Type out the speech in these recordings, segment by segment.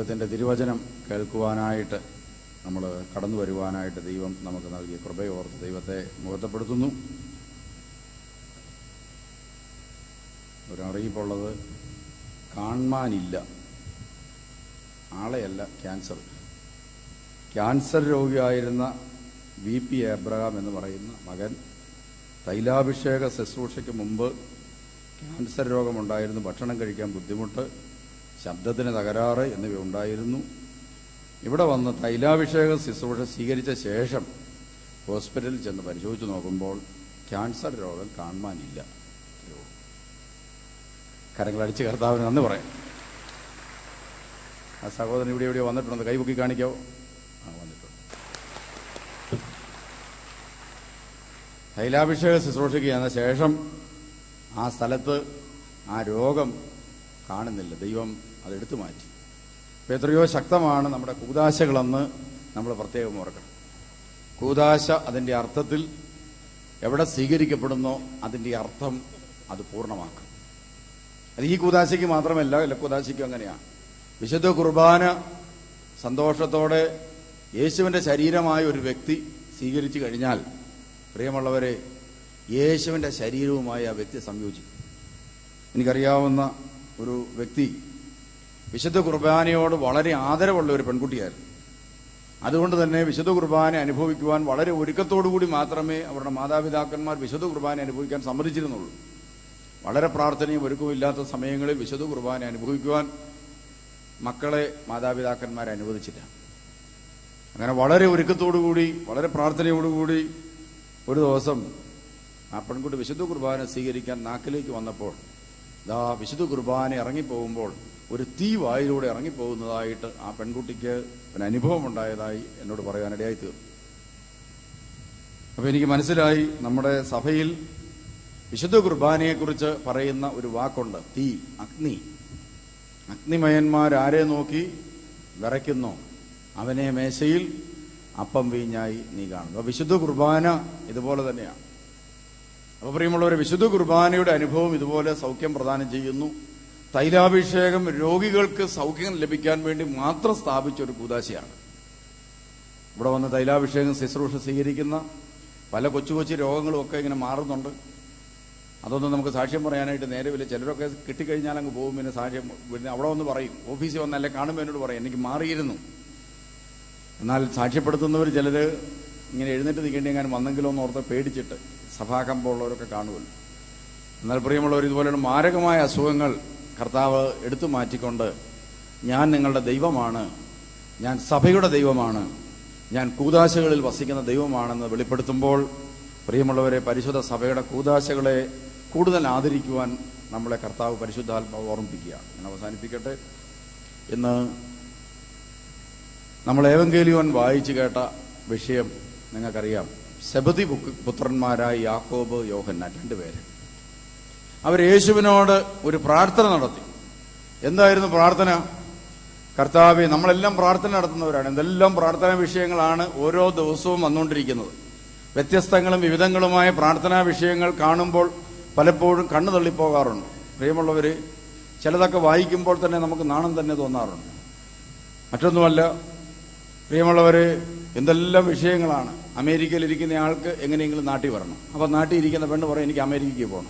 ദൈവത്തിൻ്റെ തിരുവചനം കേൾക്കുവാനായിട്ട് നമ്മൾ കടന്നു വരുവാനായിട്ട് ദൈവം നമുക്ക് നൽകിയ കൃപയോർത്ത് ദൈവത്തെ മുഖത്തപ്പെടുത്തുന്നു ഒരു അറിയിപ്പുള്ളത് കാണാനില്ല ആളെയല്ല ക്യാൻസർ ക്യാൻസർ രോഗിയായിരുന്ന വി പി എബ്രഹാം എന്ന് പറയുന്ന മകൻ തൈലാഭിഷേക ശുശ്രൂഷയ്ക്ക് മുമ്പ് ക്യാൻസർ രോഗമുണ്ടായിരുന്നു ഭക്ഷണം കഴിക്കാൻ ബുദ്ധിമുട്ട് ശബ്ദത്തിന് തകരാറ് എന്നിവ ഉണ്ടായിരുന്നു ഇവിടെ വന്ന് തൈലാഭിഷേക ശുശ്രൂഷ സ്വീകരിച്ച ശേഷം ഹോസ്പിറ്റലിൽ ചെന്ന് പരിശോധിച്ച് നോക്കുമ്പോൾ ക്യാൻസർ രോഗം കാണാനില്ല കരങ്ങളടിച്ച് കർത്താവിന് നന്ദി പറയാം ആ സഹോദരൻ ഇവിടെ എവിടെയോ വന്നിട്ടുണ്ട് കൈപൊക്കി കാണിക്കാവോ ആ വന്നിട്ടുണ്ട് തൈലാഭിഷേക ശുശ്രൂഷയ്ക്ക് ചെന്ന ശേഷം ആ സ്ഥലത്ത് ആ രോഗം കാണുന്നില്ല ദൈവം അത് എടുത്തു മാറ്റി ഇപ്പൊ എത്രയോ ശക്തമാണ് നമ്മുടെ കൂതാശകളെന്ന് നമ്മൾ പ്രത്യേകം ഓർക്കണം കൂതാശ അതിന്റെ അർത്ഥത്തിൽ എവിടെ സ്വീകരിക്കപ്പെടുന്നോ അതിന്റെ അർത്ഥം അത് പൂർണ്ണമാക്കും അത് ഈ കൂതാശയ്ക്ക് മാത്രമല്ല എല്ലാ കൂതാശയ്ക്കും അങ്ങനെയാണ് വിശുദ്ധ കുർബാന സന്തോഷത്തോടെ യേശുവിന്റെ ശരീരമായ ഒരു വ്യക്തി സ്വീകരിച്ചു കഴിഞ്ഞാൽ പ്രിയമുള്ളവരെ യേശുവിന്റെ ശരീരവുമായി ആ വ്യക്തി സംയോജിക്കും എനിക്കറിയാവുന്ന ഒരു വ്യക്തി വിശുദ്ധ കുർബാനയോട് വളരെ ആദരവുള്ള ഒരു പെൺകുട്ടിയായിരുന്നു അതുകൊണ്ട് തന്നെ വിശുദ്ധ കുർബാന അനുഭവിക്കുവാൻ വളരെ ഒരുക്കത്തോടു കൂടി മാത്രമേ അവരുടെ മാതാപിതാക്കന്മാർ വിശുദ്ധ കുർബാന അനുഭവിക്കാൻ സമ്മതിച്ചിരുന്നുള്ളൂ വളരെ പ്രാർത്ഥനയും ഒരുക്കവും സമയങ്ങളിൽ വിശുദ്ധ കുർബാന അനുഭവിക്കുവാൻ മക്കളെ മാതാപിതാക്കന്മാരെ അനുവദിച്ചില്ല അങ്ങനെ വളരെ ഒരുക്കത്തോടുകൂടി വളരെ പ്രാർത്ഥനയോടുകൂടി ഒരു ദിവസം ആ പെൺകുട്ടി വിശുദ്ധ കുർബാന സ്വീകരിക്കാൻ നാക്കിലേക്ക് വന്നപ്പോൾ ദാ വിശുദ്ധ കുർബാന ഇറങ്ങിപ്പോകുമ്പോൾ ഒരു തീ വായിലൂടെ ഇറങ്ങിപ്പോകുന്നതായിട്ട് ആ പെൺകുട്ടിക്ക് ഒരു അനുഭവം ഉണ്ടായതായി എന്നോട് പറയാനിടയായി തീർന്നു അപ്പൊ എനിക്ക് മനസ്സിലായി നമ്മുടെ സഭയിൽ വിശുദ്ധ കുർബാനയെക്കുറിച്ച് പറയുന്ന ഒരു വാക്കുണ്ട് തീ അഗ്നി അഗ്നിമയന്മാരാരെ നോക്കി വിറയ്ക്കുന്നു അവനെ മേശയിൽ അപ്പം വീഞ്ഞായി നീ കാണുന്നു അപ്പൊ വിശുദ്ധ കുർബാന ഇതുപോലെ തന്നെയാണ് അപ്പൊ പ്രിയമുള്ളവരെ വിശുദ്ധ കുർബാനയുടെ അനുഭവം ഇതുപോലെ സൗഖ്യം പ്രദാനം ചെയ്യുന്നു തൈലാഭിഷേകം രോഗികൾക്ക് സൗഖ്യം ലഭിക്കാൻ വേണ്ടി മാത്രം സ്ഥാപിച്ച ഒരു കൂതാശയാണ് ഇവിടെ വന്ന് തൈലാഭിഷേകം ശുശ്രൂഷ സ്വീകരിക്കുന്ന പല കൊച്ചു കൊച്ചു രോഗങ്ങളും ഒക്കെ ഇങ്ങനെ മാറുന്നുണ്ട് അതൊന്നും നമുക്ക് സാക്ഷ്യം പറയാനായിട്ട് നേരമില്ല ചിലരൊക്കെ കിട്ടിക്കഴിഞ്ഞാൽ അങ്ങ് പോകും പിന്നെ സാക്ഷ്യം പിന്നെ അവിടെ വന്ന് പറയും ഓഫീസിൽ വന്നല്ലേ കാണുമ്പോൾ എന്നോട് പറയും എനിക്ക് മാറിയിരുന്നു എന്നാൽ സാക്ഷ്യപ്പെടുത്തുന്നവർ ചിലർ ഇങ്ങനെ എഴുന്നേറ്റ് നിൽക്കേണ്ടി എങ്ങാനും വന്നെങ്കിലോ എന്ന് ഓർത്ത് പേടിച്ചിട്ട് സഭാകമ്പമുള്ളവരൊക്കെ കാണുമല്ലോ എന്നാൽ പ്രിയമുള്ളവർ ഇതുപോലെയുള്ള മാരകമായ അസുഖങ്ങൾ കർത്താവ് എടുത്തു മാറ്റിക്കൊണ്ട് ഞാൻ നിങ്ങളുടെ ദൈവമാണ് ഞാൻ സഭയുടെ ദൈവമാണ് ഞാൻ കൂതാശകളിൽ വസിക്കുന്ന ദൈവമാണെന്ന് വെളിപ്പെടുത്തുമ്പോൾ പ്രിയമുള്ളവരെ പരിശുദ്ധ സഭയുടെ കൂതാശകളെ കൂടുതൽ ആദരിക്കുവാൻ നമ്മളെ കർത്താവ് പരിശുദ്ധാത്മാവ് ഓർമ്മിപ്പിക്കുക ഞാൻ അവസാനിപ്പിക്കട്ടെ ഇന്ന് നമ്മൾ ഏവങ്കേലിയോൻ വായിച്ചു കേട്ട വിഷയം നിങ്ങൾക്കറിയാം സെബതി പുത്രന്മാരായ യാക്കോബ് യോഹന്ന രണ്ടുപേര് അവർ യേശുവിനോട് ഒരു പ്രാർത്ഥന നടത്തി എന്തായിരുന്നു പ്രാർത്ഥന കർത്താവെ നമ്മളെല്ലാം പ്രാർത്ഥന നടത്തുന്നവരാണ് എന്തെല്ലാം പ്രാർത്ഥനാ വിഷയങ്ങളാണ് ഓരോ ദിവസവും വന്നുകൊണ്ടിരിക്കുന്നത് വ്യത്യസ്തങ്ങളും വിവിധങ്ങളുമായ പ്രാർത്ഥനാ വിഷയങ്ങൾ കാണുമ്പോൾ പലപ്പോഴും കണ്ണു തള്ളിപ്പോകാറുണ്ട് പ്രിയമുള്ളവര് ചിലതൊക്കെ വായിക്കുമ്പോൾ തന്നെ നമുക്ക് നാണം തന്നെ തോന്നാറുണ്ട് മറ്റൊന്നുമല്ല പ്രിയമുള്ളവര് എന്തെല്ലാം വിഷയങ്ങളാണ് അമേരിക്കയിൽ ഇരിക്കുന്ന ആൾക്ക് എങ്ങനെയെങ്കിലും നാട്ടിൽ വരണം അപ്പൊ നാട്ടിൽ ഇരിക്കുന്ന പെണ്ണ് പറയും എനിക്ക് അമേരിക്കയ്ക്ക് പോകണം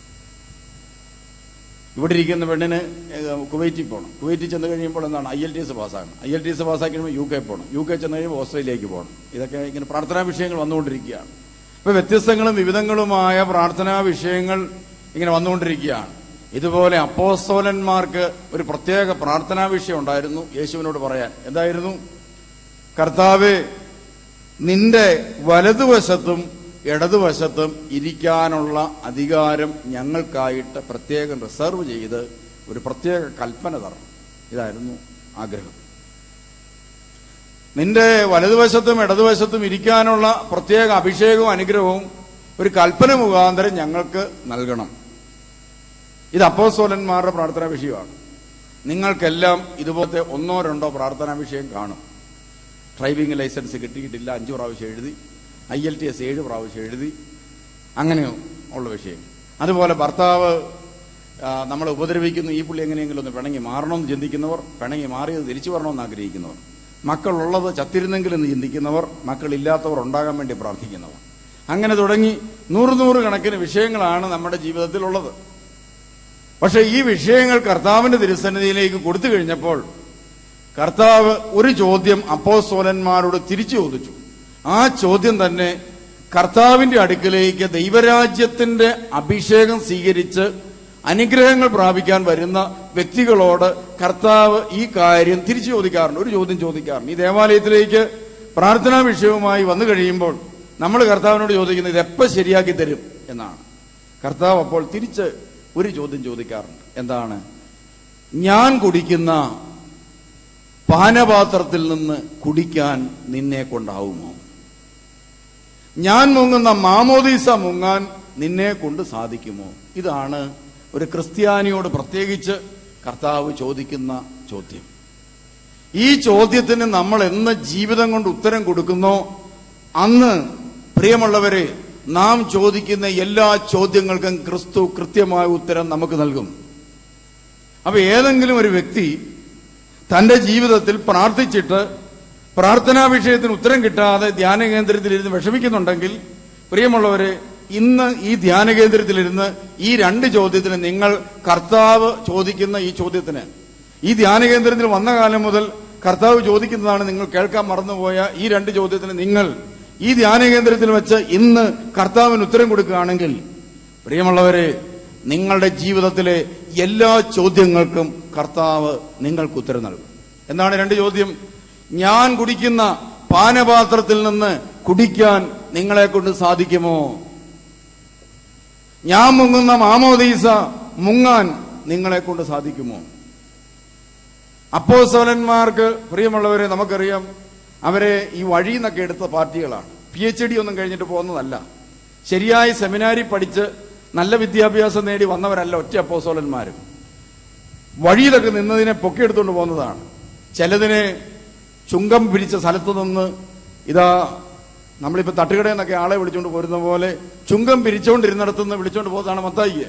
ഇവിടെ ഇരിക്കുന്ന പെണ്ണിന് കുവൈറ്റിൽ പോകണം കുവൈറ്റിൽ ചെന്ന് കഴിയുമ്പോൾ എന്താണ് ഐ എൽ ടി എസ് പാസ്സാകണം ഐ എൽ ടി എസ് പാസ്സാക്കി കഴിയുമ്പോൾ യു കെ പോകണം യു കെ ചെന്ന് കഴിയുമ്പോൾ ഓസ്ട്രേലിയക്ക് പോകണം ഇതൊക്കെ ഇങ്ങനെ പ്രാർത്ഥനാ വിഷയങ്ങൾ വന്നുകൊണ്ടിരിക്കുകയാണ് ഇപ്പൊ വ്യത്യസ്തങ്ങളും വിവിധങ്ങളുമായ പ്രാർത്ഥനാ വിഷയങ്ങൾ ഇങ്ങനെ വന്നുകൊണ്ടിരിക്കുകയാണ് ഇതുപോലെ അപ്പോസ്തോലന്മാർക്ക് ഒരു പ്രത്യേക പ്രാർത്ഥനാ വിഷയം ഉണ്ടായിരുന്നു യേശുവിനോട് പറയാൻ എന്തായിരുന്നു കർത്താവ് നിന്റെ വലതുവശത്തും ഇടതുവശത്തും ഇരിക്കാനുള്ള അധികാരം ഞങ്ങൾക്കായിട്ട് പ്രത്യേകം റിസർവ് ചെയ്ത് ഒരു പ്രത്യേക കൽപ്പന തരണം ഇതായിരുന്നു ആഗ്രഹം നിന്റെ വലതുവശത്തും ഇടതുവശത്തും ഇരിക്കാനുള്ള പ്രത്യേക അഭിഷേകവും അനുഗ്രഹവും ഒരു കൽപ്പന മുഖാന്തരം ഞങ്ങൾക്ക് നൽകണം ഇത് അപ്പോസ്തോലന്മാരുടെ പ്രാർത്ഥനാ വിഷയമാണ് നിങ്ങൾക്കെല്ലാം ഇതുപോലത്തെ ഒന്നോ രണ്ടോ പ്രാർത്ഥനാ വിഷയം കാണും ഡ്രൈവിംഗ് ലൈസൻസ് കിട്ടിയിട്ടില്ല അഞ്ചു പ്രാവശ്യം എഴുതി ഐ എൽ ടി എസ് ഏഴ് പ്രാവശ്യം എഴുതി അങ്ങനെ ഉള്ള വിഷയം അതുപോലെ ഭർത്താവ് ആ, നമ്മളെ ഉപദ്രവിക്കുന്നു ഈ പുള്ളി എങ്ങനെയെങ്കിലും ഒന്ന് പിണങ്ങി മാറണമെന്ന് ചിന്തിക്കുന്നവർ പിണങ്ങി മാറിയത് തിരിച്ചു വരണമെന്ന് ആഗ്രഹിക്കുന്നവർ മക്കളുള്ളത് ചത്തിരുന്നെങ്കിലെന്ന് ചിന്തിക്കുന്നവർ മക്കളില്ലാത്തവർ ഉണ്ടാകാൻ വേണ്ടി പ്രാർത്ഥിക്കുന്നവർ അങ്ങനെ തുടങ്ങി നൂറ് നൂറ് കണക്കിന് വിഷയങ്ങളാണ് നമ്മുടെ ജീവിതത്തിലുള്ളത് പക്ഷെ ഈ വിഷയങ്ങൾ കർത്താവിന്റെ തിരുസന്നിധിയിലേക്ക് കൊടുത്തു കഴിഞ്ഞപ്പോൾ കർത്താവ് ഒരു ചോദ്യം അപ്പോസ്തോലന്മാരോട് തിരിച്ചു ചോദിച്ചു ആ ചോദ്യം തന്നെ കർത്താവിന്റെ അടുക്കലേക്ക് ദൈവരാജ്യത്തിന്റെ അഭിഷേകം സ്വീകരിച്ച് അനുഗ്രഹങ്ങൾ പ്രാപിക്കാൻ വരുന്ന വ്യക്തികളോട് കർത്താവ് ഈ കാര്യം തിരിച്ചു ചോദിക്കാറുണ്ട് ഒരു ചോദ്യം ചോദിക്കാറുണ്ട് ഈ ദേവാലയത്തിലേക്ക് പ്രാർത്ഥനാ വിഷയവുമായി വന്നു കഴിയുമ്പോൾ നമ്മൾ കർത്താവിനോട് ചോദിക്കുന്നത് ഇത് എപ്പോൾ ശരിയാക്കി തരും എന്നാണ് കർത്താവ് അപ്പോൾ തിരിച്ച് ഒരു ചോദ്യം ചോദിക്കാറുണ്ട് എന്താണ് ഞാൻ കുടിക്കുന്ന പാനപാത്രത്തിൽ നിന്ന് കുടിക്കാൻ നിന്നെ കൊണ്ടാവുമോ ഞാൻ മുങ്ങുന്ന മാമോദീസ മുങ്ങാൻ നിന്നെ കൊണ്ട് സാധിക്കുമോ ഇതാണ് ഒരു ക്രിസ്ത്യാനിയോട് പ്രത്യേകിച്ച് കർത്താവ് ചോദിക്കുന്ന ചോദ്യം ഈ ചോദ്യത്തിന് നമ്മൾ എന്ന് ജീവിതം കൊണ്ട് ഉത്തരം കൊടുക്കുന്നോ അന്ന് പ്രിയമുള്ളവരെ നാം ചോദിക്കുന്ന എല്ലാ ചോദ്യങ്ങൾക്കും ക്രിസ്തു കൃത്യമായ ഉത്തരം നമുക്ക് നൽകും അപ്പൊ ഏതെങ്കിലും ഒരു വ്യക്തി തന്റെ ജീവിതത്തിൽ പ്രാർത്ഥിച്ചിട്ട് പ്രാർത്ഥനാ വിഷയത്തിന് ഉത്തരം കിട്ടാതെ ധ്യാന കേന്ദ്രത്തിലിരുന്ന് വിഷമിക്കുന്നുണ്ടെങ്കിൽ പ്രിയമുള്ളവരെ ഇന്ന് ഈ ധ്യാന കേന്ദ്രത്തിലിരുന്ന് ഈ രണ്ട് ചോദ്യത്തിന് നിങ്ങൾ കർത്താവ് ചോദിക്കുന്ന ഈ ചോദ്യത്തിന് ഈ ധ്യാന കേന്ദ്രത്തിൽ വന്ന കാലം മുതൽ കർത്താവ് ചോദിക്കുന്നതാണ് നിങ്ങൾ കേൾക്കാൻ മറന്നുപോയ ഈ രണ്ട് ചോദ്യത്തിന് നിങ്ങൾ ഈ ധ്യാന കേന്ദ്രത്തിൽ വെച്ച് ഇന്ന് കർത്താവിന് ഉത്തരം കൊടുക്കുകയാണെങ്കിൽ പ്രിയമുള്ളവരെ നിങ്ങളുടെ ജീവിതത്തിലെ എല്ലാ ചോദ്യങ്ങൾക്കും കർത്താവ് നിങ്ങൾക്ക് ഉത്തരം നൽകും എന്താണ് രണ്ട് ചോദ്യം ഞാൻ കുടിക്കുന്ന പാനപാത്രത്തിൽ നിന്ന് കുടിക്കാൻ നിങ്ങളെ കൊണ്ട് സാധിക്കുമോ ഞാൻ മുങ്ങുന്ന മാമോദീസ മുങ്ങാൻ നിങ്ങളെ കൊണ്ട് സാധിക്കുമോ അപ്പോസവലന്മാർക്ക് പ്രിയമുള്ളവരെ നമുക്കറിയാം അവരെ ഈ വഴിയിൽ നിന്നൊക്കെ എടുത്ത പാർട്ടികളാണ് പി എച്ച് ഡി ഒന്നും കഴിഞ്ഞിട്ട് പോകുന്നതല്ല ശരിയായ സെമിനാരി പഠിച്ച് നല്ല വിദ്യാഭ്യാസം നേടി വന്നവരല്ല ഒറ്റ അപ്പോസോലന്മാരും വഴിയിലൊക്കെ നിന്നതിനെ പൊക്കിയെടുത്തുകൊണ്ട് പോകുന്നതാണ് ചിലതിനെ ചുങ്കം പിരിച്ച സ്ഥലത്ത് നിന്ന് ഇതാ നമ്മളിപ്പോ തട്ടുകടയിൽ നിന്നൊക്കെ ആളെ വിളിച്ചുകൊണ്ട് പോരുന്ന പോലെ ചുങ്കം പിരിച്ചുകൊണ്ടിരുന്നിടത്തു നിന്ന് വിളിച്ചുകൊണ്ട് പോകുന്നതാണ് മത്തായിക്ക്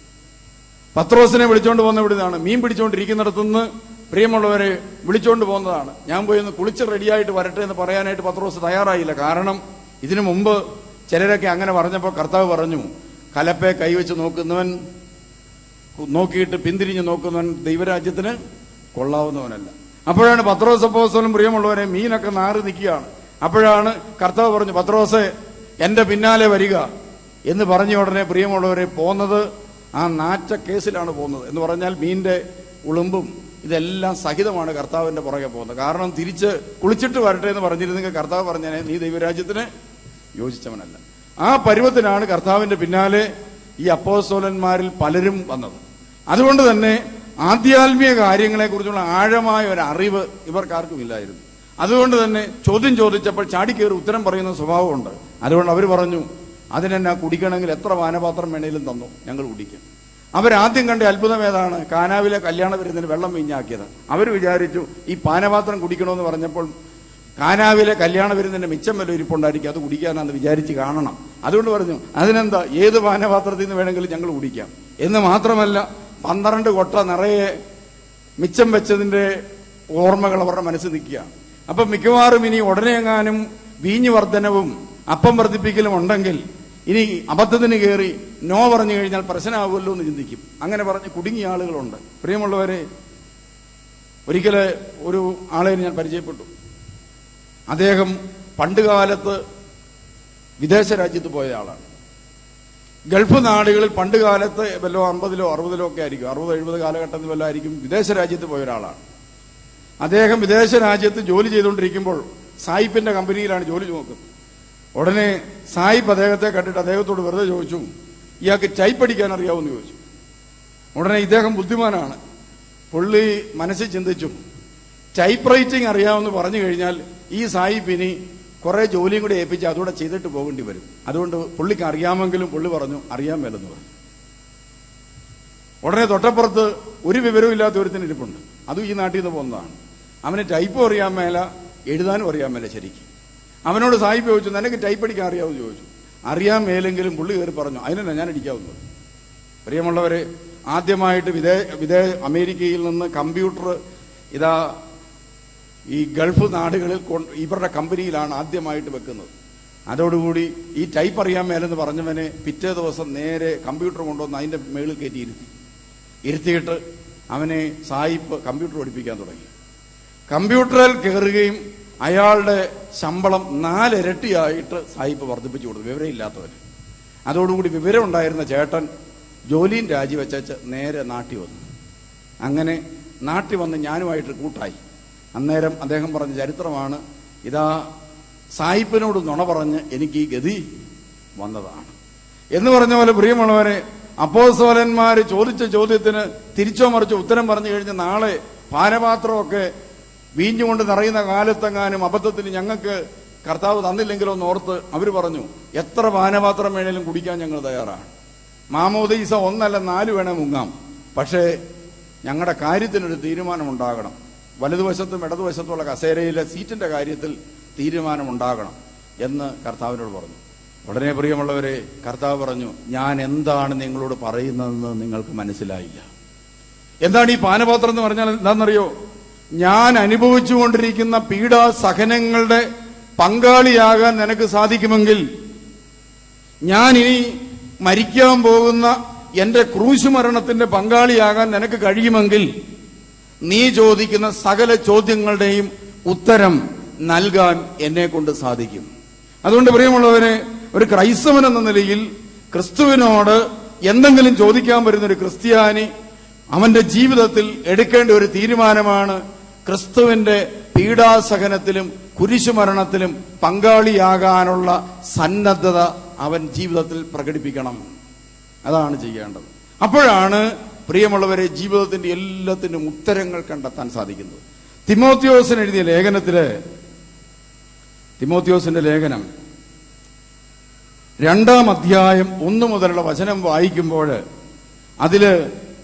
പത്രോസിനെ വിളിച്ചോണ്ട് പോകുന്ന ഇവിടുന്നാണ് മീൻ പിടിച്ചോണ്ടിരിക്കുന്നിടത്തുനിന്ന് പ്രിയമുള്ളവരെ വിളിച്ചോണ്ട് പോകുന്നതാണ് ഞാൻ പോയി ഒന്ന് കുളിച്ച് റെഡിയായിട്ട് വരട്ടെ എന്ന് പറയാനായിട്ട് പത്രോസ് തയ്യാറായില്ല കാരണം ഇതിനു മുമ്പ് ചിലരൊക്കെ അങ്ങനെ പറഞ്ഞപ്പോൾ കർത്താവ് പറഞ്ഞു കലപ്പെ കൈവച്ച് നോക്കുന്നവൻ നോക്കിയിട്ട് പിന്തിരിഞ്ഞ് നോക്കുന്നവൻ ദൈവരാജ്യത്തിന് കൊള്ളാവുന്നവനല്ല അപ്പോഴാണ് പത്രോസ് അപ്പോസ്തലൻ പ്രിയമുള്ളവരെ മീനൊക്കെ നാറി നിൽക്കുകയാണ് അപ്പോഴാണ് കർത്താവ് പറഞ്ഞു പത്രോസെ എന്റെ പിന്നാലെ വരിക എന്ന് പറഞ്ഞ ഉടനെ പ്രിയമുള്ളവരെ പോന്നത് ആ നാറ്റ കേസിലാണ് പോകുന്നത് എന്ന് പറഞ്ഞാൽ മീനിന്റെ ഉളുമ്പും ഇതെല്ലാം സഹിതമാണ് കർത്താവിന്റെ പുറകെ പോകുന്നത് കാരണം തിരിച്ച് കുളിച്ചിട്ട് വരട്ടെ എന്ന് പറഞ്ഞിരുന്നെങ്കിൽ കർത്താവ് പറഞ്ഞേനെ നീ ദൈവരാജ്യത്തിന് യോജിച്ചവനല്ല ആ പരുവത്തിനാണ് കർത്താവിന്റെ പിന്നാലെ ഈ അപ്പോസ്തോലന്മാരിൽ പലരും വന്നത് അതുകൊണ്ട് തന്നെ ആധ്യാത്മിക കാര്യങ്ങളെ കുറിച്ചുള്ള ആഴമായ ഒരു അറിവ് ഇവർക്കാർക്കും ഇല്ലായിരുന്നു അതുകൊണ്ട് തന്നെ ചോദ്യം ചോദിച്ചപ്പോൾ ചാടിക്കേറി ഉത്തരം പറയുന്ന സ്വഭാവമുണ്ട് അതുകൊണ്ട് അവർ പറഞ്ഞു അതിനെന്നാ കുടിക്കണമെങ്കിൽ എത്ര പാനപാത്രം വേണേലും തന്നു ഞങ്ങൾ കുടിക്കും അവരാദ്യം കണ്ട അത്ഭുതം ഏതാണ് കാനാവിലെ കല്യാണ വിരുന്നിന് വെള്ളം വീഞ്ഞാക്കിയത് അവർ വിചാരിച്ചു ഈ പാനപാത്രം കുടിക്കണമെന്ന് പറഞ്ഞപ്പോൾ കാനാവിലെ കല്യാണ വിരുന്നിന്റെ മിച്ചം വല്ല ഇരിപ്പുണ്ടായിരിക്കും അത് കുടിക്കാനാന്ന് വിചാരിച്ച് കാണണം അതുകൊണ്ട് പറഞ്ഞു അതിനെന്താ ഏത് പാനപാത്രത്തിൽ നിന്ന് വേണമെങ്കിലും ഞങ്ങൾ കുടിക്കാം എന്ന് മാത്രമല്ല പന്ത്രണ്ട് കൊട്ട നിറയെ മിച്ചം വെച്ചതിന്റെ ഓർമ്മകൾ അവരുടെ മനസ്സിൽ നിൽക്കുകയാണ് അപ്പൊ മിക്കവാറും ഇനി ഉടനെ എങ്ങാനും വീഞ്ഞു വർധനവും അപ്പം വർദ്ധിപ്പിക്കലും ഉണ്ടെങ്കിൽ ഇനി അബദ്ധത്തിന് കയറി നോ പറഞ്ഞു കഴിഞ്ഞാൽ പ്രശ്നമാകുമല്ലോ എന്ന് ചിന്തിക്കും അങ്ങനെ പറഞ്ഞ് കുടുങ്ങിയ ആളുകളുണ്ട് പ്രിയമുള്ളവരെ ഒരിക്കല് ഒരു ആളെ ഞാൻ പരിചയപ്പെട്ടു അദ്ദേഹം പണ്ടുകാലത്ത് വിദേശ രാജ്യത്ത് പോയ ആളാണ് ഗൾഫ് നാടുകളിൽ പണ്ട് കാലത്ത് വല്ലോ അമ്പതിലോ അറുപതിലോ ഒക്കെ ആയിരിക്കും അറുപത് എഴുപത് കാലഘട്ടത്തിൽ വല്ല ആയിരിക്കും വിദേശ രാജ്യത്ത് പോയ ഒരാളാണ് അദ്ദേഹം വിദേശ രാജ്യത്ത് ജോലി ചെയ്തുകൊണ്ടിരിക്കുമ്പോൾ സായിപ്പിന്റെ കമ്പനിയിലാണ് ജോലി നോക്കുന്നത് ഉടനെ സായിപ്പ് അദ്ദേഹത്തെ കണ്ടിട്ട് അദ്ദേഹത്തോട് വെറുതെ ചോദിച്ചു ഇയാൾക്ക് ടൈപ്പ് അടിക്കാൻ അറിയാവുമെന്ന് ചോദിച്ചു ഉടനെ ഇദ്ദേഹം ബുദ്ധിമാനാണ് പുള്ളി മനസ്സിൽ ചിന്തിച്ചു ടൈപ്പ് റൈറ്റിംഗ് അറിയാമെന്ന് പറഞ്ഞു കഴിഞ്ഞാൽ ഈ സായിപ്പിനി കുറെ ജോലിയും കൂടി ഏൽപ്പിച്ച് അതുകൂടെ ചെയ്തിട്ട് പോകേണ്ടി വരും അതുകൊണ്ട് പുള്ളിക്ക് അറിയാമെങ്കിലും പുള്ളി പറഞ്ഞു അറിയാൻ മേലെന്ന് പറഞ്ഞു ഉടനെ തൊട്ടപ്പുറത്ത് ഒരു വിവരവും ഇല്ലാത്ത ഒരുത്തിന് ഇരിപ്പുണ്ട് അതും ഈ നാട്ടിൽ നിന്ന് പോകുന്നതാണ് അവന് ടൈപ്പും അറിയാൻ മേല എഴുതാനും അറിയാൻ മേല ശരിക്കും അവനോട് സായിപ്പ് ചോദിച്ചു നിനക്ക് ടൈപ്പ് അടിക്കാൻ അറിയാമെന്ന് ചോദിച്ചു അറിയാൻ മേലെങ്കിലും പുള്ളി കയറി പറഞ്ഞു അതിനെന്നാ ഞാൻ അടിക്കാവുന്നത് പ്രിയമുള്ളവരെ ആദ്യമായിട്ട് വിദേ വിദേ അമേരിക്കയിൽ നിന്ന് കമ്പ്യൂട്ടർ ഇതാ ഈ ഗൾഫ് നാടുകളിൽ കൊണ്ട് ഇവരുടെ കമ്പനിയിലാണ് ആദ്യമായിട്ട് വെക്കുന്നത് അതോടുകൂടി ഈ ടൈപ്പ് അറിയാൻ മേലെന്ന് പറഞ്ഞവനെ പിറ്റേ ദിവസം നേരെ കമ്പ്യൂട്ടർ കൊണ്ടുവന്ന് അതിന്റെ മേളിൽ കയറ്റി ഇരുത്തി ഇരുത്തിയിട്ട് അവനെ സായിപ്പ് കമ്പ്യൂട്ടർ പഠിപ്പിക്കാൻ തുടങ്ങി കമ്പ്യൂട്ടറിൽ കയറുകയും അയാളുടെ ശമ്പളം നാലിരട്ടിയായിട്ട് സായിപ്പ് വർദ്ധിപ്പിച്ചു കൊടുത്തു വിവരമില്ലാത്തവന് അതോടുകൂടി വിവരമുണ്ടായിരുന്ന ചേട്ടൻ ജോലിയും രാജിവെച്ച് നേരെ നാട്ടി വന്നു അങ്ങനെ നാട്ടി വന്ന് ഞാനുമായിട്ട് കൂട്ടായി അന്നേരം അദ്ദേഹം പറഞ്ഞ ചരിത്രമാണ് ഇതാ സായിപ്പിനോട് നുണ പറഞ്ഞ് എനിക്ക് ഈ ഗതി വന്നതാണ് എന്ന് പറഞ്ഞ പോലെ പ്രിയമുള്ളവരെ അപ്പോസ്തലന്മാര് ചോദിച്ച ചോദ്യത്തിന് തിരിച്ചോ മറിച്ചോ ഉത്തരം പറഞ്ഞു കഴിഞ്ഞ് നാളെ പാനപാത്രമൊക്കെ വീഞ്ഞുകൊണ്ട് നിറയുന്ന കാലത്തെങ്ങാനും അബദ്ധത്തിന് ഞങ്ങൾക്ക് കർത്താവ് തന്നില്ലെങ്കിലോ എന്ന് ഓർത്ത് അവർ പറഞ്ഞു എത്ര പാനപാത്രം വേണേലും കുടിക്കാൻ ഞങ്ങൾ തയ്യാറാണ് മാമോദീസ ഒന്നല്ല നാല് വേണേ മുങ്ങാം പക്ഷേ ഞങ്ങളുടെ കാര്യത്തിനൊരു തീരുമാനമുണ്ടാകണം വലതുവശത്തും ഇടതുവശത്തുമുള്ള കസേരയിലെ സീറ്റിന്റെ കാര്യത്തിൽ തീരുമാനമുണ്ടാകണം എന്ന് കർത്താവിനോട് പറഞ്ഞു ഉടനെ പ്രിയമുള്ളവരെ കർത്താവ് പറഞ്ഞു ഞാൻ എന്താണ് നിങ്ങളോട് പറയുന്നതെന്ന് നിങ്ങൾക്ക് മനസ്സിലായില്ല എന്താണ് ഈ പാനപാത്രം എന്ന് പറഞ്ഞാൽ എന്താണെന്നറിയോ ഞാൻ അനുഭവിച്ചുകൊണ്ടിരിക്കുന്ന പീഡാ സഹനങ്ങളുടെ പങ്കാളിയാകാൻ നിനക്ക് സാധിക്കുമെങ്കിൽ ഞാൻ ഇനി മരിക്കാൻ പോകുന്ന എന്റെ ക്രൂശ് മരണത്തിന്റെ പങ്കാളിയാകാൻ നിനക്ക് കഴിയുമെങ്കിൽ നീ ചോദിക്കുന്ന സകല ചോദ്യങ്ങളുടെയും ഉത്തരം നൽകാൻ എന്നെ കൊണ്ട് സാധിക്കും അതുകൊണ്ട് പ്രിയമുള്ളവരെ ഒരു ക്രൈസ്തവൻ എന്ന നിലയിൽ ക്രിസ്തുവിനോട് എന്തെങ്കിലും ചോദിക്കാൻ വരുന്ന ഒരു ക്രിസ്ത്യാനി അവന്റെ ജീവിതത്തിൽ എടുക്കേണ്ട ഒരു തീരുമാനമാണ് ക്രിസ്തുവിന്റെ പീഡാസഹനത്തിലും കുരിശുമരണത്തിലും പങ്കാളിയാകാനുള്ള സന്നദ്ധത അവൻ ജീവിതത്തിൽ പ്രകടിപ്പിക്കണം അതാണ് ചെയ്യേണ്ടത് അപ്പോഴാണ് പ്രിയമുള്ളവരെ ജീവിതത്തിന്റെ എല്ലാത്തിനും ഉത്തരങ്ങൾ കണ്ടെത്താൻ സാധിക്കുന്നത് തിമോത്യോസിന് എഴുതിയ ലേഖനത്തില് തിമോത്യോസിന്റെ ലേഖനം രണ്ടാം അധ്യായം ഒന്നു മുതലുള്ള വചനം വായിക്കുമ്പോൾ അതില്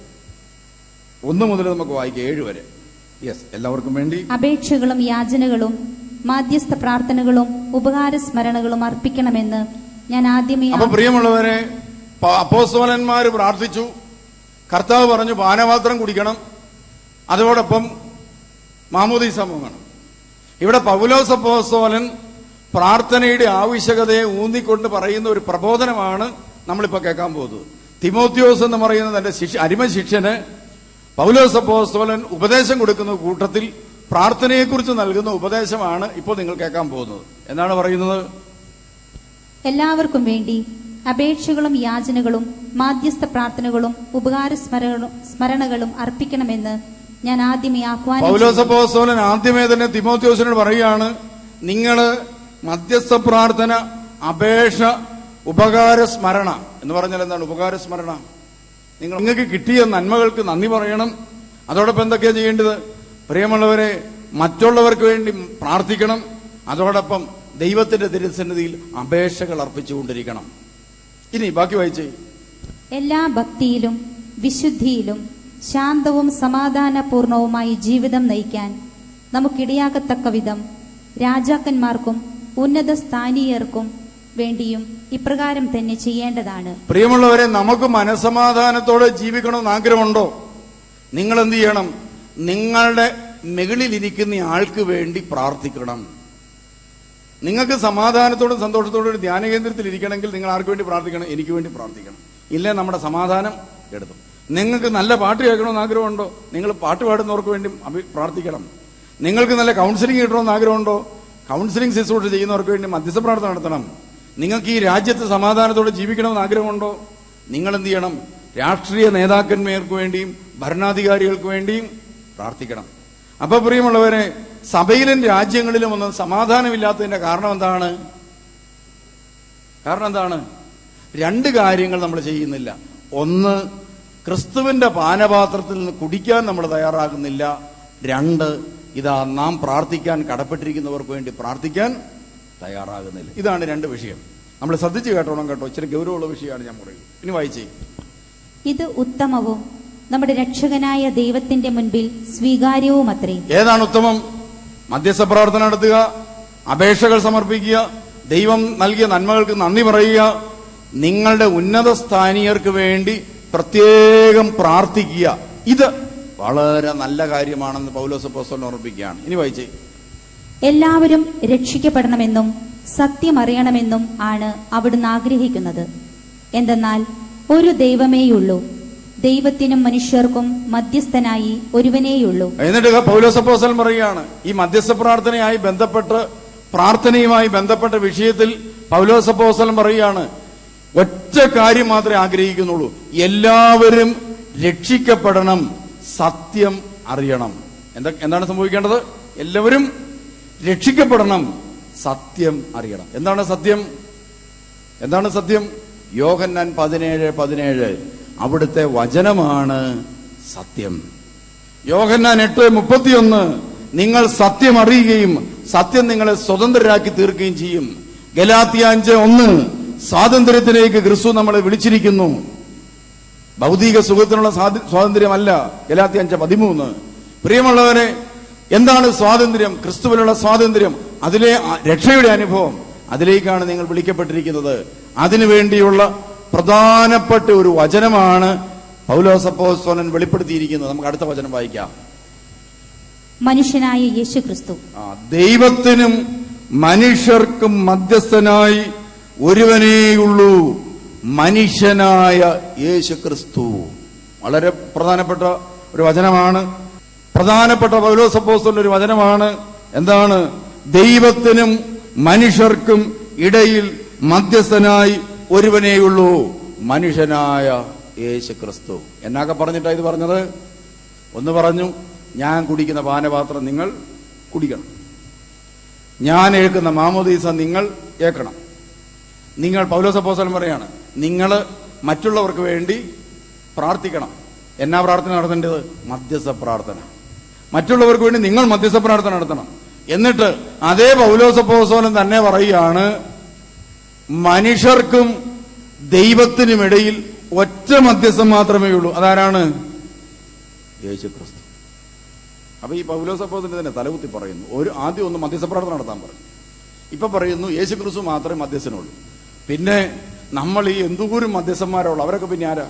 ഒന്ന് മുതൽ നമുക്ക് വായിക്കാം ഏഴ് വരെ യെസ് എല്ലാവർക്കും വേണ്ടി അപേക്ഷകളും യാചനകളും മാധ്യസ്ഥ പ്രാർത്ഥനകളും ഉപകാര സ്മരണകളും അർപ്പിക്കണമെന്ന് ഞാൻ ആദ്യമേ അപ്പൊ പ്രിയമുള്ളവരെ പ- അപ്പോസ്തലന്മാര് പ്രാർത്ഥിച്ചു കർത്താവ് പറഞ്ഞു പാനപാത്രം കുടിക്കണം അതോടൊപ്പം മാമോദീസ മുങ്ങണം ഇവിടെ പൗലോസ് അപ്പോസ്തോലൻ പ്രാർത്ഥനയുടെ ആവശ്യകതയെ ഊന്നിക്കൊണ്ട് പറയുന്ന ഒരു പ്രബോധനമാണ് നമ്മളിപ്പോ കേൾക്കാൻ പോകുന്നത് തിമോത്യോസ് എന്ന് പറയുന്ന തന്റെ ശിഷ്യ അരിമ ശിഷ്യന് പൗലോസ് അപ്പോസ്തോലൻ ഉപദേശം കൊടുക്കുന്ന കൂട്ടത്തിൽ പ്രാർത്ഥനയെക്കുറിച്ച് നൽകുന്ന ഉപദേശമാണ് ഇപ്പോൾ നിങ്ങൾ കേൾക്കാൻ പോകുന്നത് എന്താണ് പറയുന്നത് എല്ലാവർക്കും വേണ്ടി അപേക്ഷകളും യാചനകളും മാധ്യസ്ഥ പ്രാർത്ഥനകളും ഉപകാര സ്മരണ- സ്മരണകളും അർപ്പിക്കണമെന്ന് ഞാൻ ആദ്യമേ ആഹ്വാനം പൗലോസ് അപ്പോസ്തലൻ ആദ്യമേ തന്നെ തിമോത്യോസിനോട് പറയുകയാണ് നിങ്ങൾ മധ്യസ്ഥ പ്രാർത്ഥന അപേക്ഷ ഉപകാര സ്മരണ എന്ന് പറഞ്ഞാൽ എന്താണ് ഉപകാര സ്മരണ നിങ്ങൾ നിങ്ങൾക്ക് കിട്ടിയ നന്മകൾക്ക് നന്ദി പറയണം അതോടൊപ്പം എന്തൊക്കെയാ ചെയ്യേണ്ടത് പ്രിയമുള്ളവരെ മറ്റുള്ളവർക്ക് വേണ്ടി പ്രാർത്ഥിക്കണം അതോടൊപ്പം ദൈവത്തിന്റെ തിരുസന്നിധിയിൽ അപേക്ഷകൾ അർപ്പിച്ചുകൊണ്ടിരിക്കണം ഇനി ബാക്കി വായിച്ചേ എല്ലാ ഭക്തിയിലും വിശുദ്ധിയിലും ശാന്തവും സമാധാനപൂർണവുമായി ജീവിതം നയിക്കാൻ നമുക്കിടയാകത്തക്ക വിധം രാജാക്കന്മാർക്കും ഉന്നത സ്ഥാനീയർക്കും വേണ്ടിയും ഇപ്രകാരം തന്നെ ചെയ്യേണ്ടതാണ് പ്രിയമുള്ളവരെ നമുക്ക് മനസമാധാനത്തോടെ ജീവിക്കണമെന്ന് ആഗ്രഹമുണ്ടോ നിങ്ങൾ എന്ത് ചെയ്യണം നിങ്ങളുടെ മുകളിലിരിക്കുന്ന ആൾക്ക് വേണ്ടി പ്രാർത്ഥിക്കണം നിങ്ങൾക്ക് സമാധാനത്തോടും സന്തോഷത്തോടും ഒരു ധ്യാന കേന്ദ്രത്തിൽ ഇരിക്കണമെങ്കിൽ നിങ്ങൾ ആർക്ക് വേണ്ടി പ്രാർത്ഥിക്കണം എനിക്ക് വേണ്ടി പ്രാർത്ഥിക്കണം ഇല്ലേ നമ്മുടെ സമാധാനം എടുത്തു നിങ്ങൾക്ക് നല്ല പാട്ട് കേൾക്കണമെന്ന് ആഗ്രഹമുണ്ടോ നിങ്ങൾ പാട്ട് പാടുന്നവർക്ക് വേണ്ടി അഭി- പ്രാർത്ഥിക്കണം നിങ്ങൾക്ക് നല്ല കൗൺസിലിംഗ് കിട്ടണമെന്ന് ആഗ്രഹമുണ്ടോ കൗൺസിലിംഗ് ശുശ്രൂഷ ചെയ്യുന്നവർക്ക് വേണ്ടി മധ്യസ്ഥ പ്രാർത്ഥന നടത്തണം നിങ്ങൾക്ക് ഈ രാജ്യത്ത് സമാധാനത്തോടെ ജീവിക്കണമെന്ന് ആഗ്രഹമുണ്ടോ നിങ്ങൾ എന്ത് ചെയ്യണം രാഷ്ട്രീയ നേതാക്കന്മാർക്ക് വേണ്ടിയും ഭരണാധികാരികൾക്ക് വേണ്ടിയും പ്രാർത്ഥിക്കണം അപ്പൊ പ്രിയമുള്ളവരെ സഭയിലും രാജ്യങ്ങളിലും ഒന്നും സമാധാനമില്ലാത്തതിന്റെ കാരണം എന്താണ് കാരണം എന്താണ് രണ്ട് കാര്യങ്ങൾ നമ്മൾ ചെയ്യുന്നില്ല ഒന്ന് ക്രിസ്തുവിന്റെ പാനപാത്രത്തിൽ നിന്ന് കുടിക്കാൻ നമ്മൾ തയ്യാറാകുന്നില്ല രണ്ട് ഇതാ നാം പ്രാർത്ഥിക്കാൻ കടപ്പെട്ടിരിക്കുന്നവർക്ക് വേണ്ടി പ്രാർത്ഥിക്കാൻ തയ്യാറാകുന്നില്ല ഇതാണ് രണ്ട് വിഷയം നമ്മൾ ശ്രദ്ധിച്ച് കേട്ടോണം കേട്ടോ ഇച്ചിരി ഗൗരവമുള്ള വിഷയമാണ് ഞാൻ പറയുന്നത് ഇനി വായിച്ചേ ഇത് ഉത്തമവും നമ്മുടെ രക്ഷകനായ ദൈവത്തിന്റെ മുൻപിൽ സ്വീകാര്യവുമത്രേ ഏതാണ് ഉത്തമം മധ്യസ്ഥ പ്രാർത്ഥന നടത്തുക അപേക്ഷകൾ സമർപ്പിക്കുക ദൈവം നൽകിയ നന്മകൾക്ക് നന്ദി പറയുക നിങ്ങളുടെ ഉന്നത സ്ഥാനീയർക്ക് വേണ്ടി പ്രത്യേകം പ്രാർത്ഥിക്കുക ഇത് വളരെ നല്ല കാര്യമാണെന്ന് പൗലോസപ്പോസ്തലൻ ഓർമ്മിപ്പിക്കുകയാണ് ഇനി വായിച്ചേ എല്ലാവരും രക്ഷിക്കപ്പെടണമെന്നും സത്യം അറിയണമെന്നും ആണ് അവിടുന്ന് ആഗ്രഹിക്കുന്നത് എന്തെന്നാൽ ഒരു ദൈവമേയുള്ളൂ ദൈവത്തിനും മനുഷ്യർക്കും മധ്യസ്ഥനായി ഒരുവനേയുള്ളൂ എന്നിട്ട് പൗലോസപ്പോസൽ പറയുകയാണ് ഈ മധ്യസ്ഥ പ്രാർത്ഥനയായി ബന്ധപ്പെട്ട് പ്രാർത്ഥനയുമായി ബന്ധപ്പെട്ട വിഷയത്തിൽ പൗലോസപ്പോസൽ പറയുകയാണ് ഒറ്റ കാര്യം മാത്രമേ ആഗ്രഹിക്കുന്നുള്ളൂ എല്ലാവരും രക്ഷിക്കപ്പെടണം സത്യം അറിയണം എന്താ എന്താണ് സംഭവിക്കേണ്ടത് എല്ലാവരും രക്ഷിക്കപ്പെടണം സത്യം അറിയണം എന്താണ് സത്യം എന്താണ് സത്യം യോഹന്നാൻ പതിനേഴ് പതിനേഴ് അവിടുത്തെ വചനമാണ് സത്യം യോഹന്നാൻ എട്ട് മുപ്പത്തിയൊന്ന് നിങ്ങൾ സത്യം അറിയുകയും സത്യം നിങ്ങളെ സ്വതന്ത്രരാക്കി തീർക്കുകയും ചെയ്യും ഗലാത്തിയ അഞ്ച് ഒന്ന് സ്വാതന്ത്ര്യത്തിലേക്ക് ക്രിസ്തു നമ്മളെ വിളിച്ചിരിക്കുന്നു ഭൗതിക സുഖത്തിനുള്ള സ്വാത- സ്വാതന്ത്ര്യമല്ല ഗലാത്തി അഞ്ച് പതിമൂന്ന് പ്രിയമുള്ളവരെ എന്താണ് സ്വാതന്ത്ര്യം ക്രിസ്തുവിനുള്ള സ്വാതന്ത്ര്യം അതിലെ ആ- രക്ഷയുടെ അനുഭവം അതിലേക്കാണ് നിങ്ങൾ വിളിക്കപ്പെട്ടിരിക്കുന്നത് അതിനുവേണ്ടിയുള്ള പ്രധാനപ്പെട്ട ഒരു വചനമാണ് പൗലോസപ്പോസ്തോലൻ വെളിപ്പെടുത്തിയിരിക്കുന്നത് നമുക്ക് അടുത്ത വചനം വായിക്കാം മനുഷ്യനായ യേശു ക്രിസ്തു ആ, ദൈവത്തിനും മനുഷ്യർക്കും മധ്യസ്ഥനായി ഒരുവനേയുള്ളൂ മനുഷ്യനായ യേശു ക്രിസ്തു വളരെ പ്രധാനപ്പെട്ട ഒരു വചനമാണ് പ്രധാനപ്പെട്ട പൗലോസപ്പോസ്തലിന്റെ ഒരു വചനമാണ് എന്താണ് ദൈവത്തിനും മനുഷ്യർക്കും ഇടയിൽ മധ്യസ്ഥനായി ഒരുവനേയുള്ളൂ മനുഷ്യനായ യേശു ക്രിസ്തു എന്നൊക്കെ പറഞ്ഞിട്ടാ ഇത് പറഞ്ഞത് ഒന്ന് പറഞ്ഞു ഞാൻ കുടിക്കുന്ന പാനപാത്രം നിങ്ങൾ കുടിക്കണം ഞാൻ ഏൽക്കുന്ന മാമോദീസ നിങ്ങൾ ഏൽക്കണം നിങ്ങൾ പൗലോസപ്പോസലം പറയാണ് നിങ്ങൾ മറ്റുള്ളവർക്ക് വേണ്ടി പ്രാർത്ഥിക്കണം എന്നാ പ്രാർത്ഥന നടത്തേണ്ടത് മധ്യസ്ഥ പ്രാർത്ഥന മറ്റുള്ളവർക്ക് വേണ്ടി നിങ്ങൾ മധ്യസ്ഥ പ്രാർത്ഥന നടത്തണം എന്നിട്ട് അതേ പൗലോസപ്പോസോലൻ തന്നെ പറയുകയാണ് മനുഷ്യർക്കും ദൈവത്തിനുമിടയിൽ ഒറ്റ മധ്യസ്ഥം മാത്രമേ ഉള്ളൂ അതാരാണ് യേശു ക്രിസ്തു അപ്പൊ ഈ പൗലോസപ്പോസിന്റെ തന്നെ തലകുത്തി പറയുന്നു ഒരു ആദ്യം ഒന്ന് മധ്യസ്ഥ പ്രാർത്ഥന നടത്താൻ പറഞ്ഞു ഇപ്പൊ പറയുന്നു യേശു ക്രിസ്തു മാത്രമേ മധ്യസ്ഥനുള്ളൂ പിന്നെ നമ്മൾ ഈ എന്തോരം മധ്യസ്ഥന്മാരുള്ളൂ അവരൊക്കെ പിന്നെ ആരാ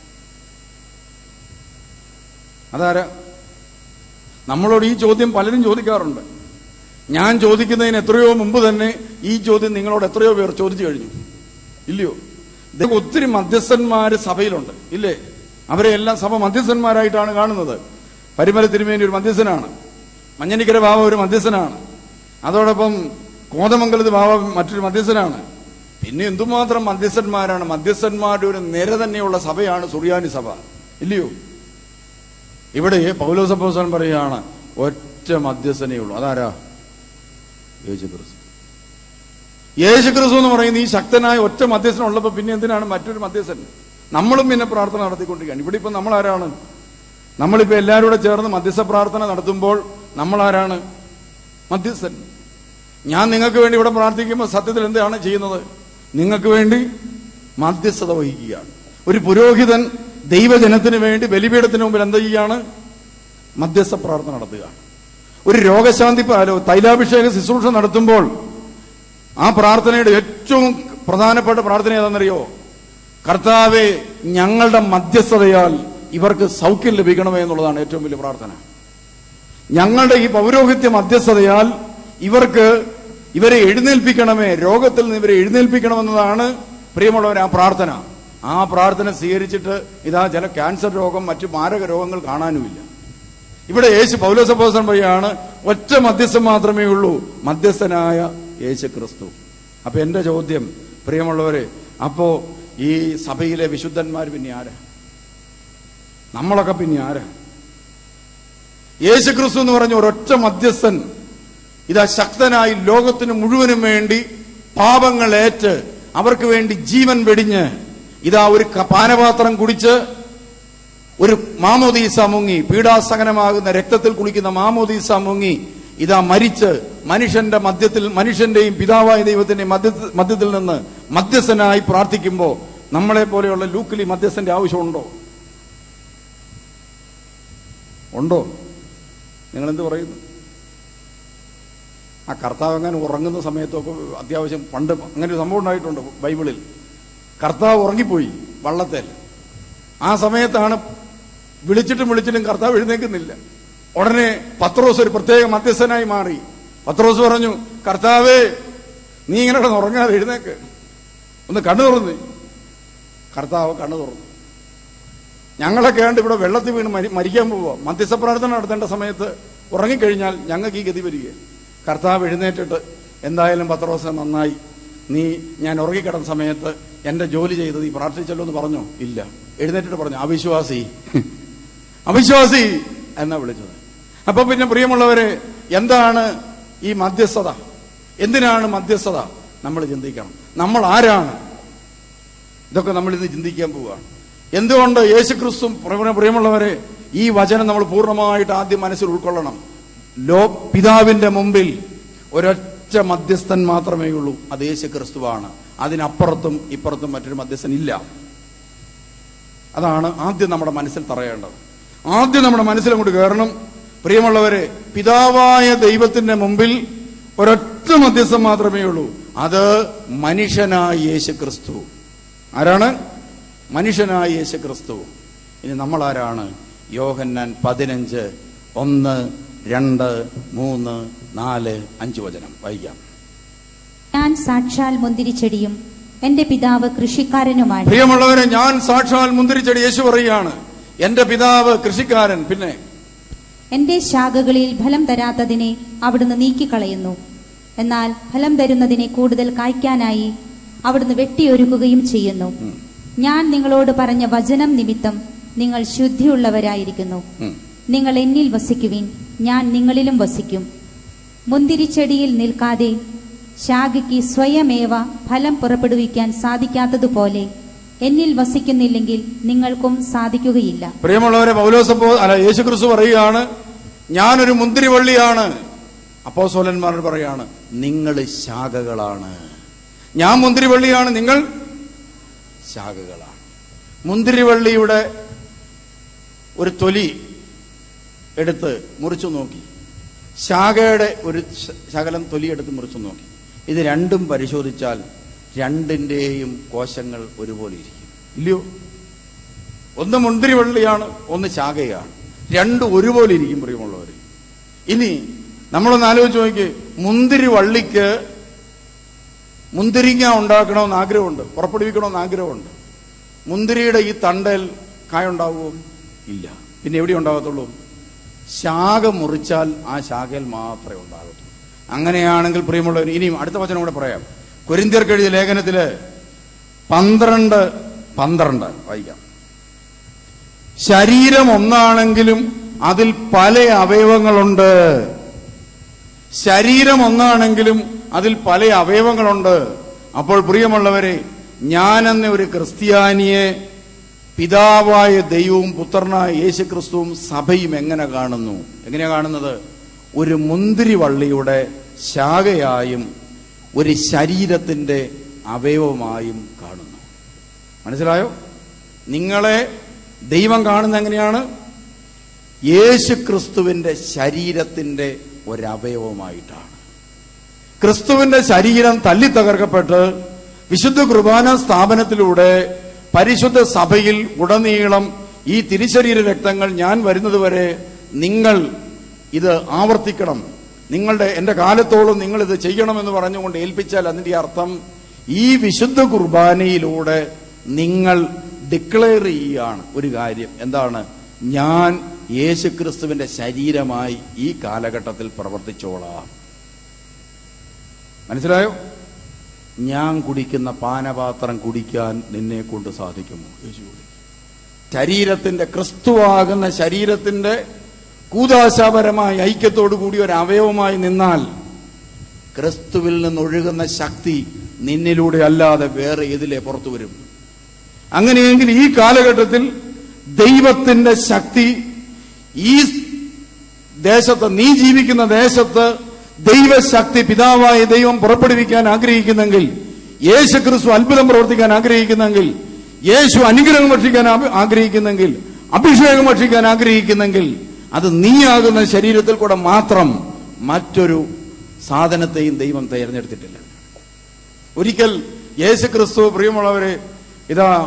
അതാരാ നമ്മളോട് ഈ ചോദ്യം പലരും ചോദിക്കാറുണ്ട് ഞാൻ ചോദിക്കുന്നതിന് എത്രയോ മുമ്പ് തന്നെ ഈ ചോദ്യം നിങ്ങളോട് എത്രയോ പേർ ചോദിച്ചു കഴിഞ്ഞു ഇല്ലയോ ഇതൊക്കെ ഒത്തിരി മധ്യസ്ഥന്മാര് സഭയിലുണ്ട് ഇല്ലേ അവരെ എല്ലാം സഭ മധ്യസ്ഥന്മാരായിട്ടാണ് കാണുന്നത് പരിമല തിരുമേനി ഒരു മധ്യസ്ഥനാണ് മഞ്ഞനിക്കര ബാബ ഒരു മധ്യസ്ഥനാണ് അതോടൊപ്പം കോതമംഗലത്ത് ബാബ മറ്റൊരു മധ്യസ്ഥനാണ് പിന്നെ എന്തുമാത്രം മധ്യസ്ഥന്മാരാണ് മധ്യസ്ഥന്മാരുടെ ഒരു നിര തന്നെയുള്ള സഭയാണ് സുറിയാനി സഭ ഇല്ലയോ ഇവിടെ പൗലോസപ്പോസൻ പറയുകയാണ് ഒറ്റ മധ്യസ്ഥനേ ഉള്ളൂ അതാരാ യേശു ക്രിസ്തു യേശു ക്രിസ്തു എന്ന് പറയുന്ന ഈ ശക്തനായ ഒറ്റ മധ്യസ്ഥൻ ഉള്ളപ്പോൾ പിന്നെ എന്തിനാണ് മറ്റൊരു മധ്യസ്ഥൻ നമ്മളും പിന്നെ പ്രാർത്ഥന നടത്തിക്കൊണ്ടിരിക്കുകയാണ് ഇവിടെ ഇപ്പൊ നമ്മൾ ആരാണ് നമ്മളിപ്പോ എല്ലാവരും കൂടെ ചേർന്ന് മധ്യസ്ഥ പ്രാർത്ഥന നടത്തുമ്പോൾ നമ്മൾ ആരാണ് മധ്യസ്ഥൻ ഞാൻ നിങ്ങൾക്ക് വേണ്ടി ഇവിടെ പ്രാർത്ഥിക്കുമ്പോൾ സത്യത്തിൽ എന്താണ് ചെയ്യുന്നത് നിങ്ങൾക്ക് വേണ്ടി മധ്യസ്ഥത വഹിക്കുകയാണ് ഒരു പുരോഹിതൻ ദൈവജനത്തിന് വേണ്ടി ബലിപീഠത്തിന് മുമ്പിൽ എന്താ ചെയ്യാണ് മധ്യസ്ഥ പ്രാർത്ഥന നടത്തുകയാണ് ഒരു രോഗശാന്തി പാലോ തൈലാഭിഷേക ശുശ്രൂഷ നടത്തുമ്പോൾ ആ പ്രാർത്ഥനയുടെ ഏറ്റവും പ്രധാനപ്പെട്ട പ്രാർത്ഥന ഏതാണെന്നറിയോ കർത്താവെ ഞങ്ങളുടെ മധ്യസ്ഥതയാൽ ഇവർക്ക് സൗഖ്യം ലഭിക്കണമേ എന്നുള്ളതാണ് ഏറ്റവും വലിയ പ്രാർത്ഥന ഞങ്ങളുടെ ഈ പൗരോഹിത്യ മധ്യസ്ഥതയാൽ ഇവർക്ക് ഇവരെ എഴുന്നേൽപ്പിക്കണമേ രോഗത്തിൽ നിന്ന് ഇവരെ എഴുന്നേൽപ്പിക്കണമെന്നതാണ് പ്രിയമുള്ളവർ ആ പ്രാർത്ഥന ആ പ്രാർത്ഥന സ്വീകരിച്ചിട്ട് ഇതാ ചില ക്യാൻസർ രോഗം മറ്റു മാരക രോഗങ്ങൾ കാണാനുമില്ല ഇവിടെ യേശു പൗലോസപ്പോസൻ വഴിയാണ് ഒറ്റ മധ്യസ്ഥം മാത്രമേ ഉള്ളൂ മധ്യസ്ഥനായ യേശു ക്രിസ്തു അപ്പൊ എന്റെ ചോദ്യം പ്രിയമുള്ളവരെ അപ്പോ ഈ സഭയിലെ വിശുദ്ധന്മാർ പിന്നെ ആരാ നമ്മളൊക്കെ പിന്നെ ആരാ യേശു ക്രിസ്തു എന്ന് പറഞ്ഞ ഒരൊറ്റ മധ്യസ്ഥൻ ഇതാ ശക്തനായി ലോകത്തിന് മുഴുവനും വേണ്ടി പാപങ്ങൾ ഏറ്റ് അവർക്ക് വേണ്ടി ജീവൻ വെടിഞ്ഞ് ഇതാ ഒരു ക- പാനപാത്രം കുടിച്ച് ഒരു മാമോദീസ മുങ്ങി പീഡാസകനമാകുന്ന രക്തത്തിൽ കുളിക്കുന്ന മാമോദീസ മുങ്ങി ഇതാ മരിച്ച് മനുഷ്യന്റെ മധ്യത്തിൽ മനുഷ്യന്റെയും പിതാവായ ദൈവത്തിന്റെയും മധ്യത്തിൽ മധ്യത്തിൽ നിന്ന് മധ്യസ്ഥനായി പ്രാർത്ഥിക്കുമ്പോൾ നമ്മളെ പോലെയുള്ള ലൂക്കിലി മധ്യസ്ഥന്റെ ആവശ്യമുണ്ടോ ഉണ്ടോ നിങ്ങൾ എന്ത് പറയുന്നു ആ കർത്താവ് അങ്ങനെ ഉറങ്ങുന്ന സമയത്തൊക്കെ അത്യാവശ്യം പണ്ട് അങ്ങനെ ഒരു സംഭവം ഉണ്ടായിട്ടുണ്ട് ബൈബിളിൽ കർത്താവ് ഉറങ്ങിപ്പോയി വള്ളത്തേൽ ആ സമയത്താണ് വിളിച്ചിട്ടും വിളിച്ചിട്ടും കർത്താവ് എഴുന്നേക്കുന്നില്ല ഉടനെ പത്രോസ് ഒരു പ്രത്യേക മധ്യസ്ഥനായി മാറി പത്രോസ് പറഞ്ഞു കർത്താവേ നീ ഇങ്ങനെ കിടന്ന് ഉറങ്ങാതെ എഴുന്നേക്ക് ഒന്ന് കണ്ണു തുറന്ന് കർത്താവ് കണ്ണു തുറന്നു ഞങ്ങളൊക്കെ ആണ്ട് ഇവിടെ വെള്ളത്തിൽ വീണ് മരി- മരിക്കാൻ പോവുക മധ്യസ്ഥ പ്രാർത്ഥന നടത്തേണ്ട സമയത്ത് ഉറങ്ങിക്കഴിഞ്ഞാൽ ഞങ്ങൾക്ക് ഈ ഗതി വരിക കർത്താവ് എഴുന്നേറ്റിട്ട് എന്തായാലും പത്രോസ നന്നായി നീ ഞാൻ ഉറങ്ങിക്കിടന്ന സമയത്ത് എന്റെ ജോലി ചെയ്ത് നീ പ്രാർത്ഥിച്ചല്ലോ എന്ന് പറഞ്ഞോ ഇല്ല എഴുന്നേറ്റിട്ട് പറഞ്ഞു അവിശ്വാസി അവിശ്വാസി എന്നാ വിളിച്ചത് അപ്പൊ പിന്നെ പ്രിയമുള്ളവരെ എന്താണ് ഈ മധ്യസ്ഥത എന്തിനാണ് മധ്യസ്ഥത നമ്മൾ ചിന്തിക്കണം നമ്മൾ ആരാണ് ഇതൊക്കെ നമ്മൾ ഇന്ന് ചിന്തിക്കാൻ പോവുകയാണ് എന്തുകൊണ്ട് യേശുക്രിസ്തു പ്രിയ- പ്രിയമുള്ളവരെ ഈ വചനം നമ്മൾ പൂർണ്ണമായിട്ട് ആദ്യം മനസ്സിൽ ഉൾക്കൊള്ളണം ലോ പിതാവിന്റെ മുമ്പിൽ ഒരൊറ്റ മധ്യസ്ഥൻ മാത്രമേ ഉള്ളൂ അത് യേശു ക്രിസ്തുവാണ് അതിനപ്പുറത്തും ഇപ്പുറത്തും മറ്റൊരു മധ്യസ്ഥൻ ഇല്ല അതാണ് ആദ്യം നമ്മുടെ മനസ്സിൽ തറയേണ്ടത് ആദ്യം നമ്മുടെ മനസ്സിൽ അങ്ങോട്ട് കയറണം പ്രിയമുള്ളവരെ പിതാവായ ദൈവത്തിന്റെ മുമ്പിൽ ഒരൊറ്റ മധ്യസ്ഥം മാത്രമേ ഉള്ളൂ അത് മനുഷ്യനായ യേശു ക്രിസ്തു ആരാണ് മനുഷ്യനായ യേശു ക്രിസ്തു ഇനി നമ്മൾ ആരാണ് യോഹന്നാൻ പതിനഞ്ച് ഒന്ന് രണ്ട് മൂന്ന് നാല് അഞ്ച് വചനം വായിക്കാം ഞാൻ സാക്ഷാൽ മുന്തിരിച്ചെടിയും എന്റെ പിതാവ് കൃഷിക്കാരനുമാണ് പ്രിയമുള്ളവരെ ഞാൻ സാക്ഷാൽ മുന്തിരിച്ചെടി യേശു പറയുകയാണ് എന്റെ പിതാവ് കൃഷിക്കാരൻ പിന്നെ എന്റെ ശാഖകളിൽ ഫലം തരാത്തതിനെ അവിടുന്ന് നീക്കിക്കളയുന്നു എന്നാൽ ഫലം തരുന്നതിനെ കൂടുതൽ കായ്ക്കാനായി അവിടുന്ന് വെട്ടിയൊരുക്കുകയും ചെയ്യുന്നു ഉം, ഞാൻ നിങ്ങളോട് പറഞ്ഞ വചനം നിമിത്തം നിങ്ങൾ ശുദ്ധിയുള്ളവരായിരിക്കുന്നു ഉം. നിങ്ങൾ എന്നിൽ വസിക്കുവിൻ ഞാൻ നിങ്ങളിലും വസിക്കും മുന്തിരിച്ചെടിയിൽ നിൽക്കാതെ ശാഖയ്ക്ക് സ്വയമേവ ഫലം പുറപ്പെടുവിക്കാൻ സാധിക്കാത്തതുപോലെ എന്നിൽ വസിക്കുന്നില്ലെങ്കിൽ നിങ്ങൾക്കും സാധിക്കുകയില്ല പ്രിയമുള്ളവരെ പൗലോസപ്പോ അല്ല യേശു ക്രിസ്തു പറയുകയാണ് ഞാനൊരു മുന്തിരിവള്ളിയാണ് അപ്പോസോലന്മാരോട് പറയാണ് നിങ്ങൾ ശാഖകളാണ് ഞാൻ മുന്തിരിവള്ളിയാണ് നിങ്ങൾ ശാഖകളാണ് മുന്തിരിവള്ളിയുടെ ഒരു തൊലി എടുത്ത് മുറിച്ചു നോക്കി ശാഖയുടെ ഒരു ശ- ശകലം തൊലി എടുത്ത് മുറിച്ചു നോക്കി ഇത് രണ്ടും പരിശോധിച്ചാൽ രണ്ടിന്റെയും കോശങ്ങൾ ഒരുപോലെ ഇരിക്കും ഇല്ലയോ ഒന്ന് മുന്തിരിവള്ളിയാണ് ഒന്ന് ശാഖയാണ് രണ്ടും ഒരുപോലെ ഇരിക്കും പ്രിയമുള്ളവർ ഇനി നമ്മളൊന്ന് ആലോചിച്ച് നോക്കി മുന്തിരി വള്ളിക്ക് മുന്തിരിങ്ങ ഉണ്ടാക്കണമെന്ന് ആഗ്രഹമുണ്ട് പുറപ്പെടുവിക്കണമെന്ന് ആഗ്രഹമുണ്ട് മുന്തിരിയുടെ ഈ തണ്ടൽ കായ ഉണ്ടാവുമോ ഇല്ല പിന്നെ എവിടെ ഉണ്ടാകത്തുള്ളൂ ശാഖ മുറിച്ചാൽ ആ ശാഖയിൽ മാത്രമേ ഉണ്ടാകത്തുള്ളൂ അങ്ങനെയാണെങ്കിൽ പ്രിയമുള്ളവർ ഇനിയും അടുത്ത വചനം കൂടെ പറയാം കൊരിന്തിയർക്ക് എഴുതിയ ലേഖനത്തില് പന്ത്രണ്ട് പന്ത്രണ്ട് വായിക്കാം ശരീരം ഒന്നാണെങ്കിലും അതിൽ പല അവയവങ്ങളുണ്ട് ശരീരം ഒന്നാണെങ്കിലും അതിൽ പല അവയവങ്ങളുണ്ട് അപ്പോൾ പ്രിയമുള്ളവരെ ഞാനെന്ന ഒരു ക്രിസ്ത്യാനിയെ പിതാവായ ദൈവവും പുത്രനായ യേശു ക്രിസ്തുവും സഭയും എങ്ങനെ കാണുന്നു എങ്ങനെയാ കാണുന്നത് ഒരു മുന്തിരി വള്ളിയുടെ ശാഖയായും ഒരു ശരീരത്തിന്റെ അവയവമായും കാണുന്നു മനസ്സിലായോ നിങ്ങളെ ദൈവം കാണുന്ന എങ്ങനെയാണ് യേശു ക്രിസ്തുവിന്റെ ശരീരത്തിന്റെ ഒരവയവമായിട്ടാണ് ക്രിസ്തുവിന്റെ ശരീരം തല്ലി തകർക്കപ്പെട്ട് വിശുദ്ധ കുർബാന സ്ഥാപനത്തിലൂടെ പരിശുദ്ധ സഭയിൽ ഉടനീളം ഈ തിരിശരീര രക്തങ്ങൾ ഞാൻ വരുന്നതുവരെ നിങ്ങൾ ഇത് ആവർത്തിക്കണം നിങ്ങളുടെ എന്റെ കാലത്തോളം നിങ്ങൾ ഇത് ചെയ്യണമെന്ന് പറഞ്ഞുകൊണ്ട് ഏൽപ്പിച്ചാൽ അതിന്റെ അർത്ഥം ഈ വിശുദ്ധ കുർബാനയിലൂടെ നിങ്ങൾ ഡിക്ലെയർ ചെയ്യുകയാണ് ഒരു കാര്യം എന്താണ് ഞാൻ യേശുക്രിസ്തുവിന്റെ ശരീരമായി ഈ കാലഘട്ടത്തിൽ പ്രവർത്തിച്ചോളാം മനസ്സിലായോ ഞാൻ കുടിക്കുന്ന പാനപാത്രം കുടിക്കാൻ നിന്നെ കൊണ്ട് സാധിക്കുമോ യേശു ചോദിക്കും. ശരീരത്തിന്റെ ക്രിസ്തുവാകുന്ന ശരീരത്തിന്റെ കൂതാശാപരമായ ഐക്യത്തോടു കൂടി ഒരു അവയവമായി നിന്നാൽ ക്രിസ്തുവിൽ നിന്നൊഴുകുന്ന ശക്തി നിന്നിലൂടെ അല്ലാതെ വേറെ ഏതിലെ പുറത്തു വരും അങ്ങനെയെങ്കിൽ ഈ കാലഘട്ടത്തിൽ ദൈവത്തിന്റെ ശക്തി ഈ ദേശത്ത് നീ ജീവിക്കുന്ന ദേശത്ത് ദൈവശക്തി പിതാവായ ദൈവം പുറപ്പെടുവിക്കാൻ ആഗ്രഹിക്കുന്നെങ്കിൽ യേശു ക്രിസ്തു അത്ഭുതം പ്രവർത്തിക്കാൻ ആഗ്രഹിക്കുന്നെങ്കിൽ യേശു അനുഗ്രഹം ഭക്ഷിക്കാൻ ആപ- ആഗ്രഹിക്കുന്നെങ്കിൽ അഭിഷേകം ഭക്ഷിക്കാൻ ആഗ്രഹിക്കുന്നെങ്കിൽ അത് നീയാകുന്ന ശരീരത്തിൽ കൂടെ മാത്രം മറ്റൊരു സാധനത്തെയും ദൈവം തിരഞ്ഞെടുത്തിട്ടില്ല ഒരിക്കൽ യേശു ക്രിസ്തു പ്രിയമുള്ളവരെ ഇതാ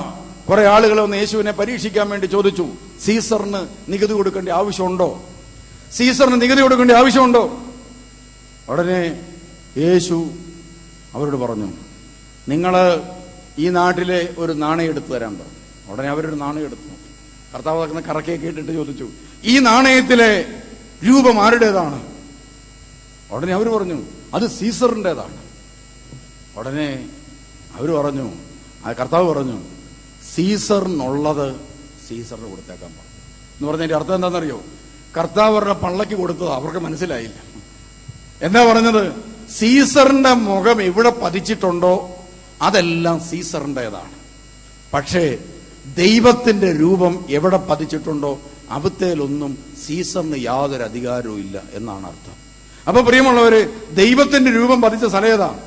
കുറെ ആളുകൾ ഒന്ന് യേശുവിനെ പരീക്ഷിക്കാൻ വേണ്ടി ചോദിച്ചു സീസറിന് നികുതി കൊടുക്കേണ്ട ആവശ്യമുണ്ടോ സീസറിന് നികുതി കൊടുക്കേണ്ട ആവശ്യമുണ്ടോ ഉടനെ യേശു അവരോട് പറഞ്ഞു നിങ്ങൾ ഈ നാട്ടിലെ ഒരു നാണയം എടുത്തു തരാൻ പറഞ്ഞു ഉടനെ അവരൊരു നാണയം എടുത്തു കർത്താവ് നടക്കുന്ന കറക്കെ കേട്ടിട്ട് ചോദിച്ചു ഈ നാണയത്തിലെ രൂപം ആരുടേതാണ് ഉടനെ അവർ പറഞ്ഞു അത് സീസറിൻ്റെതാണ് ഉടനെ അവർ പറഞ്ഞു ആ കർത്താവ് പറഞ്ഞു സീസറിനുള്ളത് സീസറിന് കൊടുത്തേക്കാൻ പറഞ്ഞു എന്ന് പറഞ്ഞതിന്റെ അർത്ഥം എന്താണെന്നറിയോ കർത്താവ് അവരുടെ പള്ളക്ക് കൊടുത്തത് അവർക്ക് മനസ്സിലായില്ല എന്താ പറഞ്ഞത് സീസറിന്റെ മുഖം എവിടെ പതിച്ചിട്ടുണ്ടോ അതെല്ലാം സീസറിൻ്റെതാണ് പക്ഷേ ദൈവത്തിന്റെ രൂപം എവിടെ പതിച്ചിട്ടുണ്ടോ അവിത്തേലൊന്നും സീസറിന് യാതൊരു അധികാരവും ഇല്ല എന്നാണ് അർത്ഥം അപ്പൊ പ്രിയമുള്ളവര് ദൈവത്തിന്റെ രൂപം പതിച്ച സ്ഥലം ഏതാണ്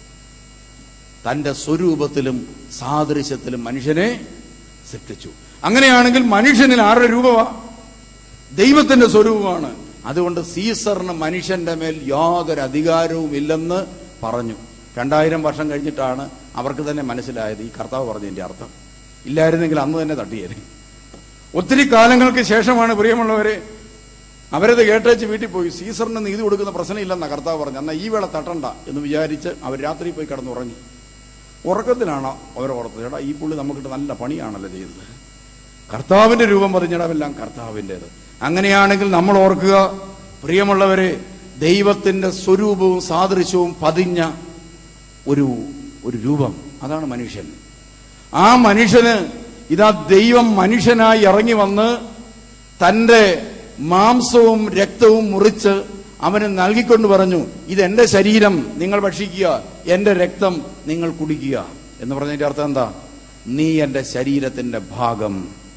തന്റെ സ്വരൂപത്തിലും സാദൃശ്യത്തിലും മനുഷ്യനെ സൃഷ്ടിച്ചു അങ്ങനെയാണെങ്കിൽ മനുഷ്യനിൽ ആരുടെ രൂപമാ ദൈവത്തിന്റെ സ്വരൂപമാണ് അതുകൊണ്ട് സീസറിന് മനുഷ്യന്റെ മേൽ യാതൊരു അധികാരവും ഇല്ലെന്ന് പറഞ്ഞു രണ്ടായിരം വർഷം കഴിഞ്ഞിട്ടാണ് അവർക്ക് തന്നെ മനസ്സിലായത് ഈ കർത്താവ് പറഞ്ഞതിന്റെ അർത്ഥം ഇല്ലായിരുന്നെങ്കിൽ അന്ന് തന്നെ തട്ടിയേനെ ഒത്തിരി കാലങ്ങൾക്ക് ശേഷമാണ് പ്രിയമുള്ളവരെ അവരത് കേട്ടേച്ച് വീട്ടിൽ പോയി സീസറിന് നീതി കൊടുക്കുന്ന പ്രശ്നമില്ലെന്ന കർത്താവ് പറഞ്ഞു എന്നാൽ ഈ വേള തട്ടണ്ട എന്ന് വിചാരിച്ച് അവർ രാത്രി പോയി കിടന്നുറങ്ങി ഉറക്കത്തിലാണ് അവർ ഓർത്തത് ചേട്ടാ ഈ പുള്ളി നമുക്കിട്ട് നല്ല പണിയാണല്ലോ ചെയ്തത് കർത്താവിന്റെ രൂപം പതിഞ്ഞിടമെല്ലാം കർത്താവിൻ്റെത് അങ്ങനെയാണെങ്കിൽ നമ്മൾ ഓർക്കുക പ്രിയമുള്ളവരെ ദൈവത്തിന്റെ സ്വരൂപവും സാദൃശ്യവും പതിഞ്ഞ ഒരു ഒരു രൂപം അതാണ് മനുഷ്യൻ ആ മനുഷ്യന് ഇതാ ദൈവം മനുഷ്യനായി ഇറങ്ങി വന്ന് തന്റെ മാംസവും രക്തവും മുറിച്ച് അവന് നൽകിക്കൊണ്ട് പറഞ്ഞു ഇത് എന്റെ ശരീരം നിങ്ങൾ ഭക്ഷിക്കുക എന്റെ രക്തം നിങ്ങൾ കുടിക്കുക എന്ന് പറഞ്ഞതിന്റെ അർത്ഥം എന്താ നീ എന്റെ ശരീരത്തിന്റെ ഭാഗം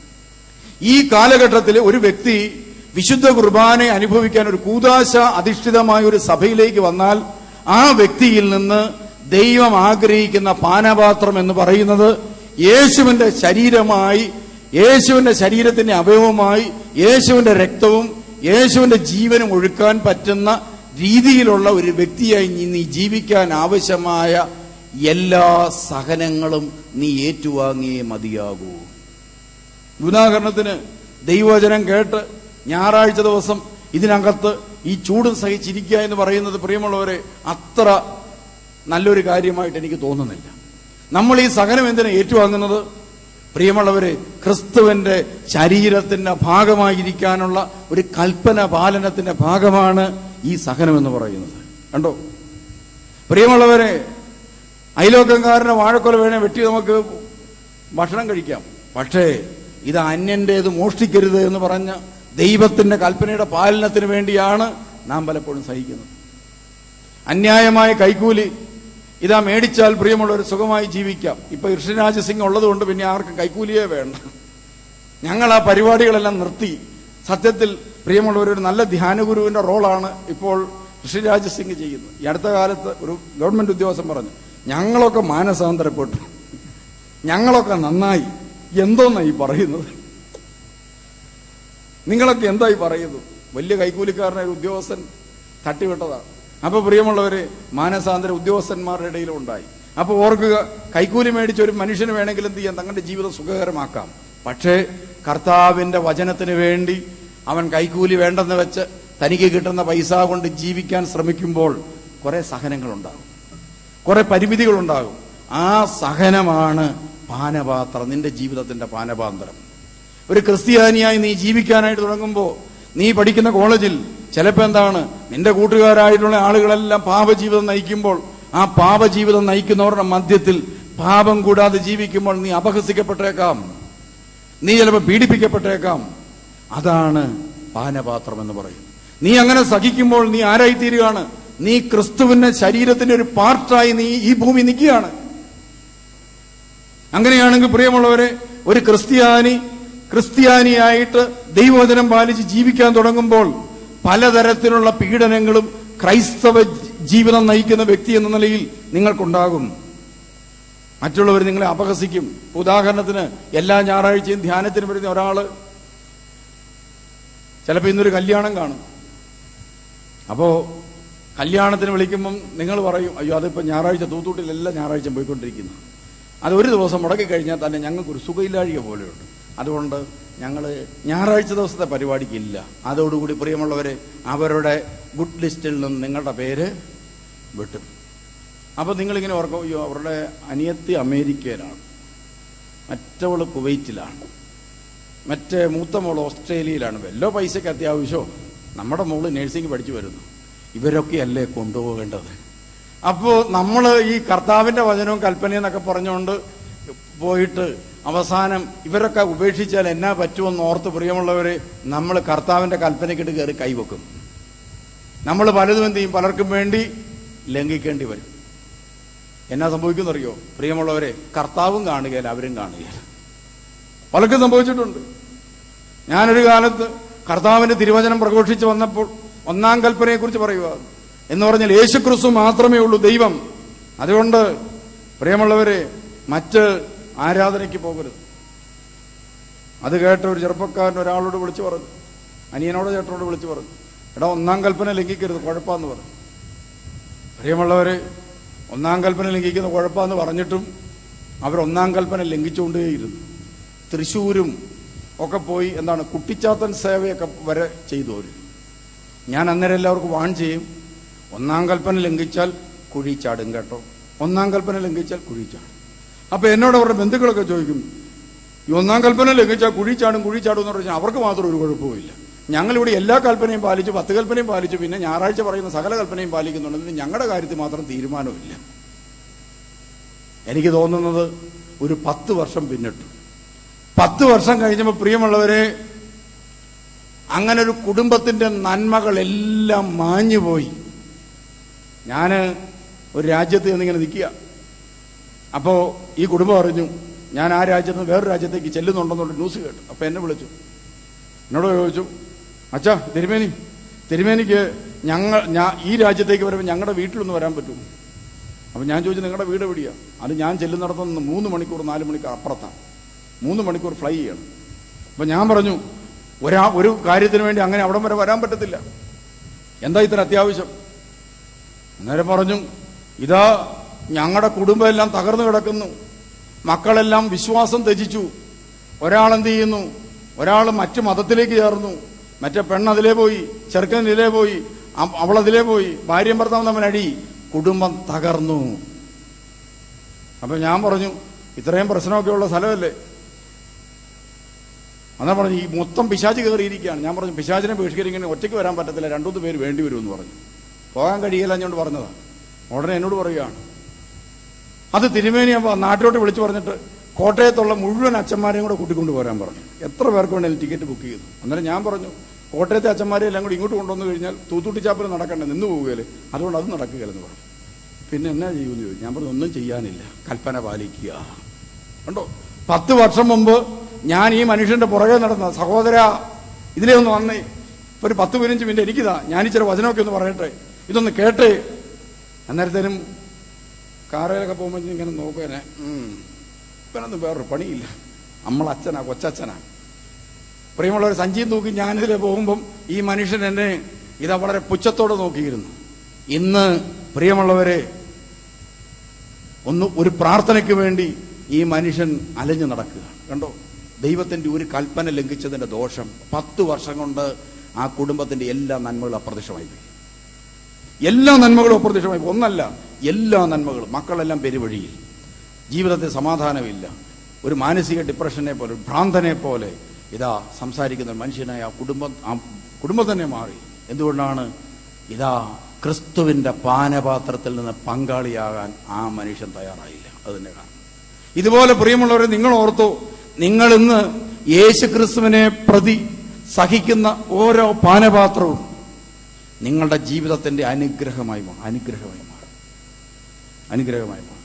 ഈ കാലഘട്ടത്തിൽ ഒരു വ്യക്തി വിശുദ്ധ കുർബാനെ അനുഭവിക്കാൻ ഒരു കൂതാശ അധിഷ്ഠിതമായ ഒരു സഭയിലേക്ക് വന്നാൽ ആ വ്യക്തിയിൽ നിന്ന് ദൈവം ആഗ്രഹിക്കുന്ന പാനപാത്രം എന്ന് പറയുന്നത് യേശുവിന്റെ ശരീരമായി യേശുവിന്റെ ശരീരത്തിന്റെ അവയവമായി യേശുവിന്റെ രക്തവും യേശുവിന്റെ ജീവനും ഒഴുക്കാൻ പറ്റുന്ന രീതിയിലുള്ള ഒരു വ്യക്തിയായി നീ നീ ജീവിക്കാൻ ആവശ്യമായ എല്ലാ സഹനങ്ങളും നീ ഏറ്റുവാങ്ങിയേ മതിയാകൂ ഉദാഹരണത്തിന് ദൈവവചനം കേട്ട് ഞായറാഴ്ച ദിവസം ഇതിനകത്ത് ഈ ചൂടും സഹിച്ചിരിക്കുക എന്ന് പറയുന്നത് പ്രിയമുള്ളവരെ അത്ര നല്ലൊരു കാര്യമായിട്ട് എനിക്ക് തോന്നുന്നില്ല നമ്മൾ ഈ സഹനം എന്തിനാ ഏറ്റുവാങ്ങുന്നത് പ്രിയമുള്ളവരെ ക്രിസ്തുവിന്റെ ശരീരത്തിന്റെ ഭാഗമായിരിക്കാനുള്ള ഒരു കൽപ്പന പാലനത്തിന്റെ ഭാഗമാണ് ഈ സഹനം എന്ന് പറയുന്നത് കണ്ടോ പ്രിയമുള്ളവരെ അയലോക്കംകാരനെ വാഴക്കൊല വേണേ വെട്ടി നമുക്ക് ഭക്ഷണം കഴിക്കാം പക്ഷേ ഇത് അന്യന്റേത് മോഷ്ടിക്കരുത് എന്ന് പറഞ്ഞ ദൈവത്തിന്റെ കൽപ്പനയുടെ പാലനത്തിന് വേണ്ടിയാണ് നാം പലപ്പോഴും സഹിക്കുന്നത് അന്യായമായ കൈക്കൂലി ഇതാ മേടിച്ചാൽ പ്രിയമുള്ളവർ സുഖമായി ജീവിക്കാം ഇപ്പൊ ഋഷിരാജ് സിംഗ് ഉള്ളതുകൊണ്ട് പിന്നെ ആർക്കും കൈക്കൂലിയേ വേണ്ട ഞങ്ങൾ ആ പരിപാടികളെല്ലാം നിർത്തി സത്യത്തിൽ പ്രിയമുള്ളവർ ഒരു നല്ല ധ്യാനഗുരുവിന്റെ റോളാണ് ഇപ്പോൾ ഋഷിരാജ് സിംഗ് ചെയ്യുന്നത് ഈ അടുത്ത കാലത്ത് ഒരു ഗവൺമെന്റ് ഉദ്യോഗസ്ഥൻ പറഞ്ഞു ഞങ്ങളൊക്കെ മാനസാന്തരപ്പെട്ടു ഞങ്ങളൊക്കെ നന്നായി എന്തോന്നാ ഈ പറയുന്നത് നിങ്ങളൊക്കെ എന്തായി പറയുന്നത് വലിയ കൈക്കൂലിക്കാരനായ ഒരു ഉദ്യോഗസ്ഥൻ തട്ടിവിട്ടതാണ് അപ്പൊ പ്രിയമുള്ളവര് മാനസാന്തര ഉദ്യോഗസ്ഥന്മാരുടെ ഇടയിലും ഉണ്ടായി അപ്പൊ ഓർക്കുക കൈക്കൂലി മേടിച്ച ഒരു മനുഷ്യന് വേണമെങ്കിൽ എന്ത് ചെയ്യാം തങ്ങളുടെ ജീവിതം സുഖകരമാക്കാം പക്ഷേ കർത്താവിന്റെ വചനത്തിന് വേണ്ടി അവൻ കൈക്കൂലി വേണ്ടെന്ന് വെച്ച് തനിക്ക് കിട്ടുന്ന പൈസ കൊണ്ട് ജീവിക്കാൻ ശ്രമിക്കുമ്പോൾ കുറെ സഹനങ്ങളുണ്ടാകും കുറെ പരിമിതികളുണ്ടാകും ആ സഹനമാണ് പാനപാത്രം നിന്റെ ജീവിതത്തിന്റെ പാനപാത്രം ഒരു ക്രിസ്ത്യാനിയായി നീ ജീവിക്കാനായിട്ട് തുടങ്ങുമ്പോൾ നീ പഠിക്കുന്ന കോളേജിൽ ചിലപ്പോൾ എന്താണ് നിന്റെ കൂട്ടുകാരായിട്ടുള്ള ആളുകളെല്ലാം പാപജീവിതം നയിക്കുമ്പോൾ ആ പാപജീവിതം നയിക്കുന്നവരുടെ മധ്യത്തിൽ പാപം കൂടാതെ ജീവിക്കുമ്പോൾ നീ അപഹസിക്കപ്പെട്ടേക്കാം നീ ചിലപ്പോൾ പീഡിപ്പിക്കപ്പെട്ടേക്കാം അതാണ് പാനപാത്രം എന്ന് പറയുന്നത് നീ അങ്ങനെ സഹിക്കുമ്പോൾ നീ ആരായി തീരുകയാണ് നീ ക്രിസ്തുവിന്റെ ശരീരത്തിന്റെ ഒരു പാർട്ടായി നീ ഈ ഭൂമി നിൽക്കുകയാണ് അങ്ങനെയാണെങ്കിൽ പ്രിയമുള്ളവരെ ഒരു ക്രിസ്ത്യാനി ക്രിസ്ത്യാനിയായിട്ട് ദൈവവചനം പാലിച്ച് ജീവിക്കാൻ തുടങ്ങുമ്പോൾ പലതരത്തിലുള്ള പീഡനങ്ങളും ക്രൈസ്തവ ജീവിതം നയിക്കുന്ന വ്യക്തി എന്ന നിലയിൽ നിങ്ങൾക്കുണ്ടാകും മറ്റുള്ളവർ നിങ്ങളെ അപഹസിക്കും ഉദാഹരണത്തിന് എല്ലാ ഞായറാഴ്ചയും ധ്യാനത്തിന് വരുന്ന ഒരാള് ചിലപ്പോൾ ഇന്നൊരു കല്യാണം കാണും അപ്പോ കല്യാണത്തിന് വിളിക്കുമ്പം നിങ്ങൾ പറയും അയ്യോ അതിപ്പോ ഞായറാഴ്ച തൂത്തൂട്ടിൽ എല്ലാ ഞായറാഴ്ചയും പോയിക്കൊണ്ടിരിക്കുന്നു അത് ഒരു ദിവസം മുടക്കി കഴിഞ്ഞാൽ തന്നെ ഞങ്ങൾക്കൊരു സുഖയില്ലാഴിക പോലെയുണ്ട് അതുകൊണ്ട് ഞങ്ങൾ ഞായറാഴ്ച ദിവസത്തെ പരിപാടിക്കില്ല അതോടുകൂടി പ്രിയമുള്ളവരെ അവരുടെ ഗുഡ് ലിസ്റ്റിൽ നിന്ന് നിങ്ങളുടെ പേര് വിട്ടു അപ്പോൾ നിങ്ങളിങ്ങനെ ഓർക്കും അയ്യോ അവരുടെ അനിയത്തി അമേരിക്കയിലാണ് മറ്റവള് കുവൈറ്റിലാണ് മറ്റേ മൂത്ത മോൾ ഓസ്ട്രേലിയയിലാണ് വല്ലോ പൈസയ്ക്ക് അത്യാവശ്യമോ നമ്മുടെ മോള് നഴ്സിംഗ് പഠിച്ചു വരുന്നു ഇവരൊക്കെയല്ലേ കൊണ്ടുപോകേണ്ടത് അപ്പോൾ നമ്മൾ ഈ കർത്താവിന്റെ വചനവും കൽപ്പനയും എന്നൊക്കെ പറഞ്ഞുകൊണ്ട് പോയിട്ട് അവസാനം ഇവരൊക്കെ ഉപേക്ഷിച്ചാൽ എന്നാ പറ്റുമെന്ന് ഓർത്ത് പ്രിയമുള്ളവരെ നമ്മൾ കർത്താവിന്റെ കൽപ്പനയ്ക്കിട്ട് കയറി കൈവെക്കും നമ്മൾ പലതും എന്ത് ചെയ്യും പലർക്കും വേണ്ടി ലംഘിക്കേണ്ടി വരും എന്നാ സംഭവിക്കുന്നറിയോ പ്രിയമുള്ളവരെ കർത്താവും കാണുകയില്ല അവരും കാണുകയില്ല പലർക്കും സംഭവിച്ചിട്ടുണ്ട് ഞാനൊരു കാലത്ത് കർത്താവിന്റെ തിരുവചനം പ്രഘോഷിച്ച് വന്നപ്പോൾ ഒന്നാം കൽപ്പനയെ കുറിച്ച് പറയുക എന്ന് പറഞ്ഞാൽ യേശുക്രിസ്തു മാത്രമേ ഉള്ളൂ ദൈവം അതുകൊണ്ട് പ്രിയമുള്ളവരെ മറ്റ് ആരാധനയ്ക്ക് പോകരുത് അത് കേട്ട ഒരു ചെറുപ്പക്കാരൻ ഒരാളോട് വിളിച്ചു പറഞ്ഞു അനിയനോട് ചേട്ടനോട് വിളിച്ചു പറഞ്ഞു എടാ ഒന്നാം കൽപ്പന ലംഘിക്കരുത് കുഴപ്പമെന്ന് പറഞ്ഞു പ്രിയമുള്ളവരെ ഒന്നാം കൽപ്പന ലംഘിക്കുന്ന കുഴപ്പമെന്ന് പറഞ്ഞിട്ടും അവർ ഒന്നാം കൽപ്പന ലംഘിച്ചുകൊണ്ടേയിരുന്നു തൃശ്ശൂരും ഒക്കെ പോയി എന്താണ് കുട്ടിച്ചാത്തൻ സേവയൊക്കെ വരെ ചെയ്തു അവർ ഞാൻ അന്നേരം എല്ലാവർക്കും വാൺ ചെയ്യും ഒന്നാം കൽപ്പന ലംഘിച്ചാൽ കുഴി ചാടും കേട്ടോ ഒന്നാം കൽപ്പന ലംഘിച്ചാൽ കുഴി ചാടും അപ്പൊ എന്നോട് അവരുടെ ബന്ധുക്കളൊക്കെ ചോദിക്കും ഈ ഒന്നാം കൽപ്പന ലംഘിച്ചാൽ കുഴി ചാടും കുഴി ചാടും എന്ന് പറഞ്ഞാൽ അവർക്ക് മാത്രം ഒരു കുഴപ്പമില്ല ഞങ്ങളിവിടെ എല്ലാ കൽപ്പനയും പാലിച്ചു പത്ത് കൽപ്പനയും പാലിച്ചു പിന്നെ ഞായറാഴ്ച പറയുന്ന സകല കൽപ്പനയും പാലിക്കുന്നുണ്ടെങ്കിൽ ഞങ്ങളുടെ കാര്യത്തിൽ മാത്രം തീരുമാനമില്ല എനിക്ക് തോന്നുന്നത് ഒരു പത്ത് വർഷം പിന്നിട്ടു പത്ത് വർഷം കഴിഞ്ഞപ്പോൾ പ്രിയമുള്ളവരെ അങ്ങനെ ഒരു കുടുംബത്തിന്റെ നന്മകളെല്ലാം മാഞ്ഞുപോയി ഞാൻ ഒരു രാജ്യത്ത് നിന്നിങ്ങനെ നിൽക്കുക അപ്പോൾ ഈ കുടുംബം അറിഞ്ഞു ഞാൻ ആ രാജ്യത്ത് നിന്ന് വേറൊരു രാജ്യത്തേക്ക് ചെല്ലുന്നുണ്ടെന്നുള്ള ന്യൂസ് കേട്ടു അപ്പോൾ എന്നെ വിളിച്ചു എന്നോട് ചോദിച്ചു അച്ഛാ തിരുമേനി തിരുമേനിക്ക് ഞങ്ങൾ ഞാൻ ഈ രാജ്യത്തേക്ക് വരുമ്പോൾ ഞങ്ങളുടെ വീട്ടിലൊന്ന് വരാൻ പറ്റുമോ അപ്പം ഞാൻ ചോദിച്ചു നിങ്ങളുടെ വീട് എവിടെയാ അത് ഞാൻ ചെല്ലുന്നിടത്തുനിന്ന് മൂന്ന് മണിക്കൂർ നാല് മണിക്കൂർ അപ്പുറത്താണ് മൂന്ന് മണിക്കൂർ ഫ്ലൈ ചെയ്യണം അപ്പം ഞാൻ പറഞ്ഞു ഒരാ ഒരു കാര്യത്തിന് വേണ്ടി അങ്ങനെ അവിടം വരെ വരാൻ പറ്റത്തില്ല എന്താ ഇത്ര അത്യാവശ്യം അന്നേരം പറഞ്ഞു ഇതാ ഞങ്ങളുടെ കുടുംബം എല്ലാം തകർന്നു കിടക്കുന്നു മക്കളെല്ലാം വിശ്വാസം ത്യജിച്ചു ഒരാളെന്ത് ചെയ്യുന്നു ഒരാൾ മറ്റു മതത്തിലേക്ക് ചേർന്നു മറ്റേ പെണ്ണ് അതിലേ പോയി ചെറുക്കൻ ഇതിലേ പോയി അ- അവളതിലേ പോയി ഭാര്യയും ഭർത്താവും തമ്മിൽ അടി കുടുംബം തകർന്നു അപ്പൊ ഞാൻ പറഞ്ഞു ഇത്രയും പ്രശ്നമൊക്കെ ഉള്ള സ്ഥലമല്ലേ അന്നാ പറഞ്ഞു ഈ മൊത്തം പിശാച് കയറിയിരിക്കുകയാണ് ഞാൻ പറഞ്ഞു പിശാചിനെ ബഹിഷ്കരിക്കാൻ ഒറ്റയ്ക്ക് വരാൻ പറ്റത്തില്ല രണ്ടൂന്ന് പേര് വേണ്ടി വരുമെന്ന് പറഞ്ഞു പോകാൻ കഴിയില്ല ഞാൻ പറഞ്ഞതാണ് ഉടനെ എന്നോട് പറയുകയാണ് അത് തിരുമേനി അപ്പൊ നാട്ടിലോട്ട് വിളിച്ചു പറഞ്ഞിട്ട് കോട്ടയത്തുള്ള മുഴുവൻ അച്ഛന്മാരെയും കൂടെ കൂട്ടിക്കൊണ്ട് പോരാൻ പറഞ്ഞു എത്ര പേർക്ക് വേണേലും ടിക്കറ്റ് ബുക്ക് ചെയ്തു അന്നേരം ഞാൻ പറഞ്ഞു കോട്ടയത്തെ അച്ഛന്മാരെ എല്ലാം കൂടി ഇങ്ങോട്ട് കൊണ്ടുവന്നു കഴിഞ്ഞാൽ തൂത്തുട്ടിച്ചാപ്പിൽ നടക്കണ്ടേ നിന്ന് പോവുകയല്ലേ അതുകൊണ്ട് അത് നടക്കുകയില്ലെന്ന് പറഞ്ഞു പിന്നെ എന്നാ ചെയ്യുമെന്ന് ചോദിച്ചു ഞാൻ പറഞ്ഞു ഒന്നും ചെയ്യാനില്ല കൽപ്പന പാലിക്കുക കണ്ടോ പത്ത് വർഷം മുമ്പ് ഞാൻ ഈ മനുഷ്യന്റെ പുറകെ നടന്ന സഹോദര ഇതിലേ ഒന്ന് വന്നേ ഇപ്പൊ ഒരു പത്ത് പതിനഞ്ച് മിനിറ്റ് എനിക്കിതാ ഞാൻ ഇച്ചിരി വചനമൊക്കെ ഒന്ന് പറയട്ടെ ഇതൊന്ന് കേട്ടേ അന്നേരത്തേനും കാറയിലൊക്കെ പോകുമ്പോൾ ഇങ്ങനെ നോക്കുവനെ ഇവനൊന്നും വേറൊരു പണിയില്ല നമ്മളച്ഛനാ കൊച്ചച്ഛനാ പ്രിയമുള്ളവർ സഞ്ചിയും തൂക്കി ഞാനിതിലെ പോകുമ്പം ഈ മനുഷ്യൻ എന്നെ ഇതാ വളരെ പുച്ഛത്തോടെ നോക്കിയിരുന്നു ഇന്ന് പ്രിയമുള്ളവരെ ഒന്ന് ഒരു പ്രാർത്ഥനയ്ക്ക് വേണ്ടി ഈ മനുഷ്യൻ അലഞ്ഞു നടക്കുക കണ്ടോ ദൈവത്തിന്റെ ഒരു കൽപ്പന ലംഘിച്ചതിന്റെ ദോഷം പത്ത് വർഷം കൊണ്ട് ആ കുടുംബത്തിന്റെ എല്ലാ നന്മകളും അപ്രത്യക്ഷമായി പോയി എല്ലാ നന്മകളും അപ്രത്യക്ഷമായി പോയി. ഒന്നല്ല എല്ലാ നന്മകളും മക്കളെല്ലാം പെരുവഴിയിൽ ജീവിതത്തിൽ സമാധാനമില്ല ഒരു മാനസിക ഡിപ്രഷനെ പോലെ ഒരു ഭ്രാന്തനെ പോലെ ഇതാ സംസാരിക്കുന്ന ഒരു മനുഷ്യനായ ആ കുടുംബം ആ കുടുംബം തന്നെ മാറി എന്തുകൊണ്ടാണ് ഇതാ ക്രിസ്തുവിന്റെ പാനപാത്രത്തിൽ നിന്ന് പങ്കാളിയാകാൻ ആ മനുഷ്യൻ തയ്യാറായില്ല അത് തന്നെ കാണും ഇതുപോലെ പ്രിയമുള്ളവരെ നിങ്ങൾ ഓർത്തു നിങ്ങൾ ഇന്ന് യേശു ക്രിസ്തുവിനെ പ്രതി സഹിക്കുന്ന ഓരോ പാനപാത്രവും നിങ്ങളുടെ ജീവിതത്തിന്റെ അനുഗ്രഹമായി മാറും അനുഗ്രഹമായി മാറും അനുഗ്രഹമായി മാറും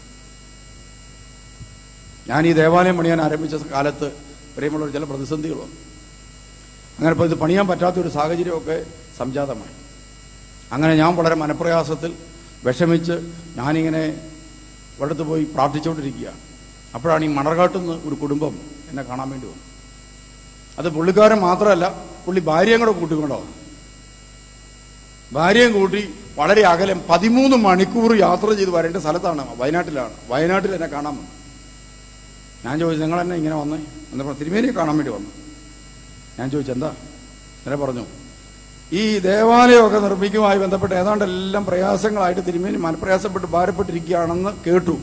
ഞാൻ ഈ ദേവാലയം പണിയാൻ ആരംഭിച്ച കാലത്ത് പ്രിയമുള്ളവർ ചില പ്രതിസന്ധികൾ വന്നു അങ്ങനെ ഇപ്പോൾ ഇത് പണിയാൻ പറ്റാത്ത ഒരു സാഹചര്യമൊക്കെ സംജാതമായി അങ്ങനെ ഞാൻ വളരെ മനപ്രയാസത്തിൽ വിഷമിച്ച് ഞാനിങ്ങനെ ഇവിടുത്തെ പോയി പ്രാർത്ഥിച്ചുകൊണ്ടിരിക്കുകയാണ് അപ്പോഴാണ് ഈ മണർകാട്ടിൽ നിന്ന് ഒരു കുടുംബം എന്നെ കാണാൻ വേണ്ടി വന്നു അത് പുള്ളിക്കാരൻ മാത്രമല്ല പുള്ളി ഭാര്യയും കൂടെ കൂട്ടിക്കൊണ്ടോ ഭാര്യയും കൂട്ടി വളരെ അകലം പതിമൂന്ന് മണിക്കൂർ യാത്ര ചെയ്ത് വരേണ്ട സ്ഥലത്താണ് വയനാട്ടിലാണ് വയനാട്ടിൽ എന്നെ കാണാൻ വന്നു ഞാൻ ചോദിച്ചു നിങ്ങൾ എന്നെ ഇങ്ങനെ വന്നേ എന്നപ്പോൾ തിരുമേനിയെ കാണാൻ വേണ്ടി വന്നു ഞാൻ ചോദിച്ചു എന്താ ഇങ്ങനെ പറഞ്ഞു ഈ ദേവാലയമൊക്കെ നിർമ്മിക്കുമായി ബന്ധപ്പെട്ട് ഏതാണ്ട് എല്ലാം പ്രയാസങ്ങളായിട്ട് തിരുമേനി മനപ്രയാസപ്പെട്ട് ഭാരപ്പെട്ടിരിക്കുകയാണെന്ന് കേട്ടു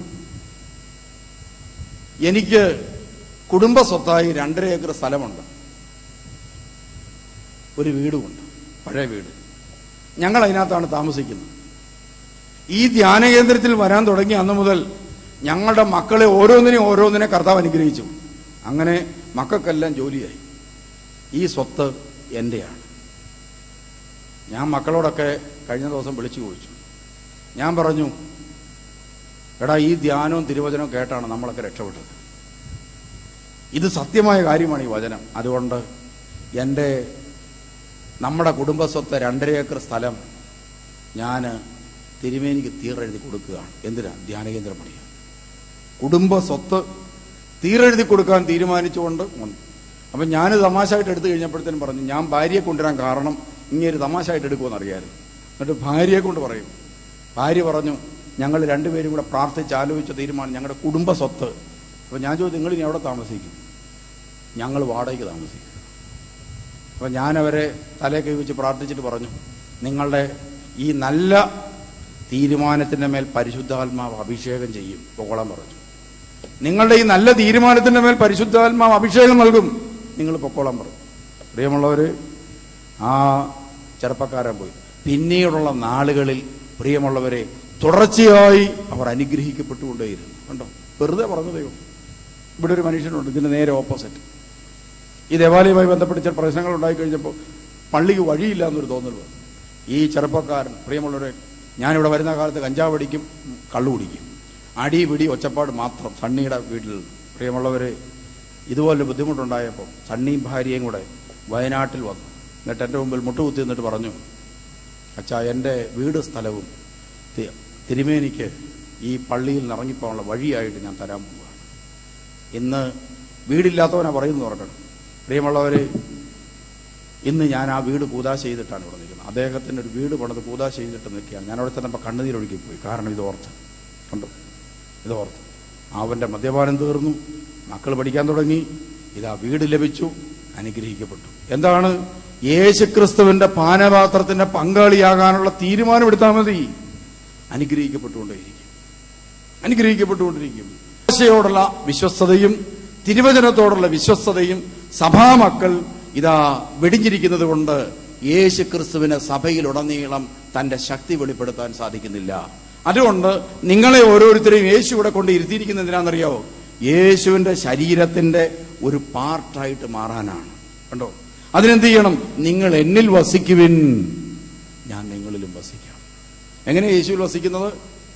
എനിക്ക് കുടുംബ സ്വത്തായി രണ്ടര ഏക്കർ സ്ഥലമുണ്ട് ഒരു വീടുമുണ്ട് പഴയ വീട് ഞങ്ങൾ അതിനകത്താണ് താമസിക്കുന്നത് ഈ ധ്യാന കേന്ദ്രത്തിൽ വരാൻ തുടങ്ങി അന്ന് മുതൽ ഞങ്ങളുടെ മക്കളെ ഓരോന്നിനെ ഓരോന്നിനെ കർത്താവ് അനുഗ്രഹിച്ചു അങ്ങനെ മക്കൾക്കെല്ലാം ജോലിയായി ഈ സ്വത്ത് എന്റെയാണ് ഞാൻ മക്കളോടൊക്കെ കഴിഞ്ഞ ദിവസം വിളിച്ചു ചോദിച്ചു ഞാൻ പറഞ്ഞു എടാ ഈ ധ്യാനവും തിരുവചനവും കേട്ടാണ് നമ്മളൊക്കെ രക്ഷപ്പെട്ടത് ഇത് സത്യമായ കാര്യമാണ് ഈ വചനം അതുകൊണ്ട് എൻ്റെ നമ്മുടെ കുടുംബസ്വത്ത് രണ്ടര ഏക്കർ സ്ഥലം ഞാൻ തിരുമേനിക്ക് തീരെഴുതി കൊടുക്കുകയാണ് എന്തിനാ ധ്യാനകേന്ദ്രം പണിയാൻ കുടുംബ സ്വത്ത് തീരെഴുതി കൊടുക്കാൻ തീരുമാനിച്ചുകൊണ്ട് വന്നു അപ്പം ഞാൻ തമാശയായിട്ട് എടുത്തു കഴിഞ്ഞപ്പോഴത്തേനും പറഞ്ഞു ഞാൻ ഭാര്യയെ കൊണ്ടുവരാൻ കാരണം ഇങ്ങനെ തമാശയായിട്ട് എടുക്കുമെന്ന് അറിയായിരുന്നു എന്നിട്ട് ഭാര്യയെ കൊണ്ട് പറയും ഭാര്യ പറഞ്ഞു ഞങ്ങൾ രണ്ടുപേരും കൂടെ പ്രാർത്ഥിച്ച് ആലോചിച്ച തീരുമാനം ഞങ്ങളുടെ കുടുംബ സ്വത്ത് അപ്പം ഞാൻ ചോദിച്ചു നിങ്ങൾ ഇനി എവിടെ താമസിക്കും ഞങ്ങൾ വാടകയ്ക്ക് താമസിക്കും അപ്പം ഞാനവരെ തലേ കൈ വെച്ച് പ്രാർത്ഥിച്ചിട്ട് പറഞ്ഞു നിങ്ങളുടെ ഈ നല്ല തീരുമാനത്തിൻ്റെ മേൽ പരിശുദ്ധാത്മാവ് അഭിഷേകം ചെയ്യും പൊക്കോളാൻ പറഞ്ഞു നിങ്ങളുടെ ഈ നല്ല തീരുമാനത്തിൻ്റെ മേൽ പരിശുദ്ധാത്മാവ് അഭിഷേകം നൽകും നിങ്ങൾ പൊക്കോളാൻ പറഞ്ഞു പ്രിയമുള്ളവര് ആ ചെറുപ്പക്കാരൻ പോയി പിന്നീടുള്ള നാളുകളിൽ പ്രിയമുള്ളവരെ തുടർച്ചയായി അവർ അനുഗ്രഹിക്കപ്പെട്ടുകൊണ്ടേയിരുന്നു കണ്ടോ വെറുതെ പറഞ്ഞു ദൈവം ഇവിടെ ഒരു മനുഷ്യനുണ്ട് ഇതിന് നേരെ ഓപ്പോസിറ്റ് ഈ ദേവാലയവുമായി ബന്ധപ്പെട്ട് ചില പ്രശ്നങ്ങൾ ഉണ്ടായി കഴിഞ്ഞപ്പോൾ പള്ളിക്ക് വഴിയില്ല എന്നൊരു തോന്നൽ വന്നു ഈ ചെറുപ്പക്കാരൻ പ്രിയമുള്ളവരെ ഞാനിവിടെ വരുന്ന കാലത്ത് കഞ്ചാവ് അടിക്കും കള്ളു കുടിക്കും അടി പിടി ഒച്ചപ്പാട് മാത്രം സണ്ണിയുടെ വീട്ടിൽ പ്രിയമുള്ളവരെ ഇതുപോലെ ബുദ്ധിമുട്ടുണ്ടായപ്പോൾ സണ്ണിയും ഭാര്യയും കൂടെ വയനാട്ടിൽ വന്നു എന്നിട്ട് എൻ്റെ മുമ്പിൽ മുട്ടുകുത്തി എന്നിട്ട് പറഞ്ഞു അച്ഛാ എൻ്റെ വീട് സ്ഥലവും തി- തിരുമേനിക്ക് ഈ പള്ളിയിൽ നിന്ന് ഇറങ്ങിപ്പോകാനുള്ള വഴിയായിട്ട് ഞാൻ തരാൻ പോവുകയാണ് ഇന്ന് വീടില്ലാത്തവനാ പറയുന്നു ഓർക്കണം പ്രിയമുള്ളവരെ ഇന്ന് ഞാൻ ആ വീട് കൂതാശ ചെയ്തിട്ടാണ് ഇവിടെ നിൽക്കുന്നത് അദ്ദേഹത്തിന് ഒരു വീട് പണിത് കൂതാശ ചെയ്തിട്ട് നിൽക്കുകയാണ് ഞാൻ അവിടെ തന്നെ ഇപ്പം കണ്ണുനീരൊഴുകി പോയി കാരണം ഇത് ഓർത്ത് കണ്ടു ഇത് ഓർത്ത് അവൻ്റെ മദ്യപാനം തീർന്നു മക്കൾ പഠിക്കാൻ തുടങ്ങി ഇതാ വീട് ലഭിച്ചു അനുഗ്രഹിക്കപ്പെട്ടു എന്താണ് യേശുക്രിസ്തുവിന്റെ പാനപാത്രത്തിന്റെ പങ്കാളിയാകാനുള്ള തീരുമാനമെടുത്താൽ മതി അനുഗ്രഹിക്കപ്പെട്ടുകൊണ്ടേയിരിക്കും അനുഗ്രഹിക്കപ്പെട്ടുകൊണ്ടിരിക്കും ആശയോടുള്ള വിശ്വസ്തതയും തിരുവചനത്തോടുള്ള വിശ്വസ്തതയും സഭാമക്കൾ ഇതാ വെടിഞ്ഞിരിക്കുന്നത് കൊണ്ട് യേശു ക്രിസ്തുവിന് സഭയിലുടനീളം തന്റെ ശക്തി വെളിപ്പെടുത്താൻ സാധിക്കുന്നില്ല അതുകൊണ്ട് നിങ്ങളെ ഓരോരുത്തരെയും യേശു ഇവിടെ കൊണ്ട് ഇരുത്തിയിരിക്കുന്നത് എന്തിനാണെന്നറിയാവോ യേശുവിന്റെ ശരീരത്തിന്റെ ഒരു പാർട്ടായിട്ട് മാറാനാണ് കണ്ടോ അതിനെന്ത് ചെയ്യണം നിങ്ങൾ എന്നിൽ വസിക്കുവിൻ ഞാൻ നിങ്ങളിലും വസിക്കാം എങ്ങനെ യേശുവിൽ വസിക്കുന്നത്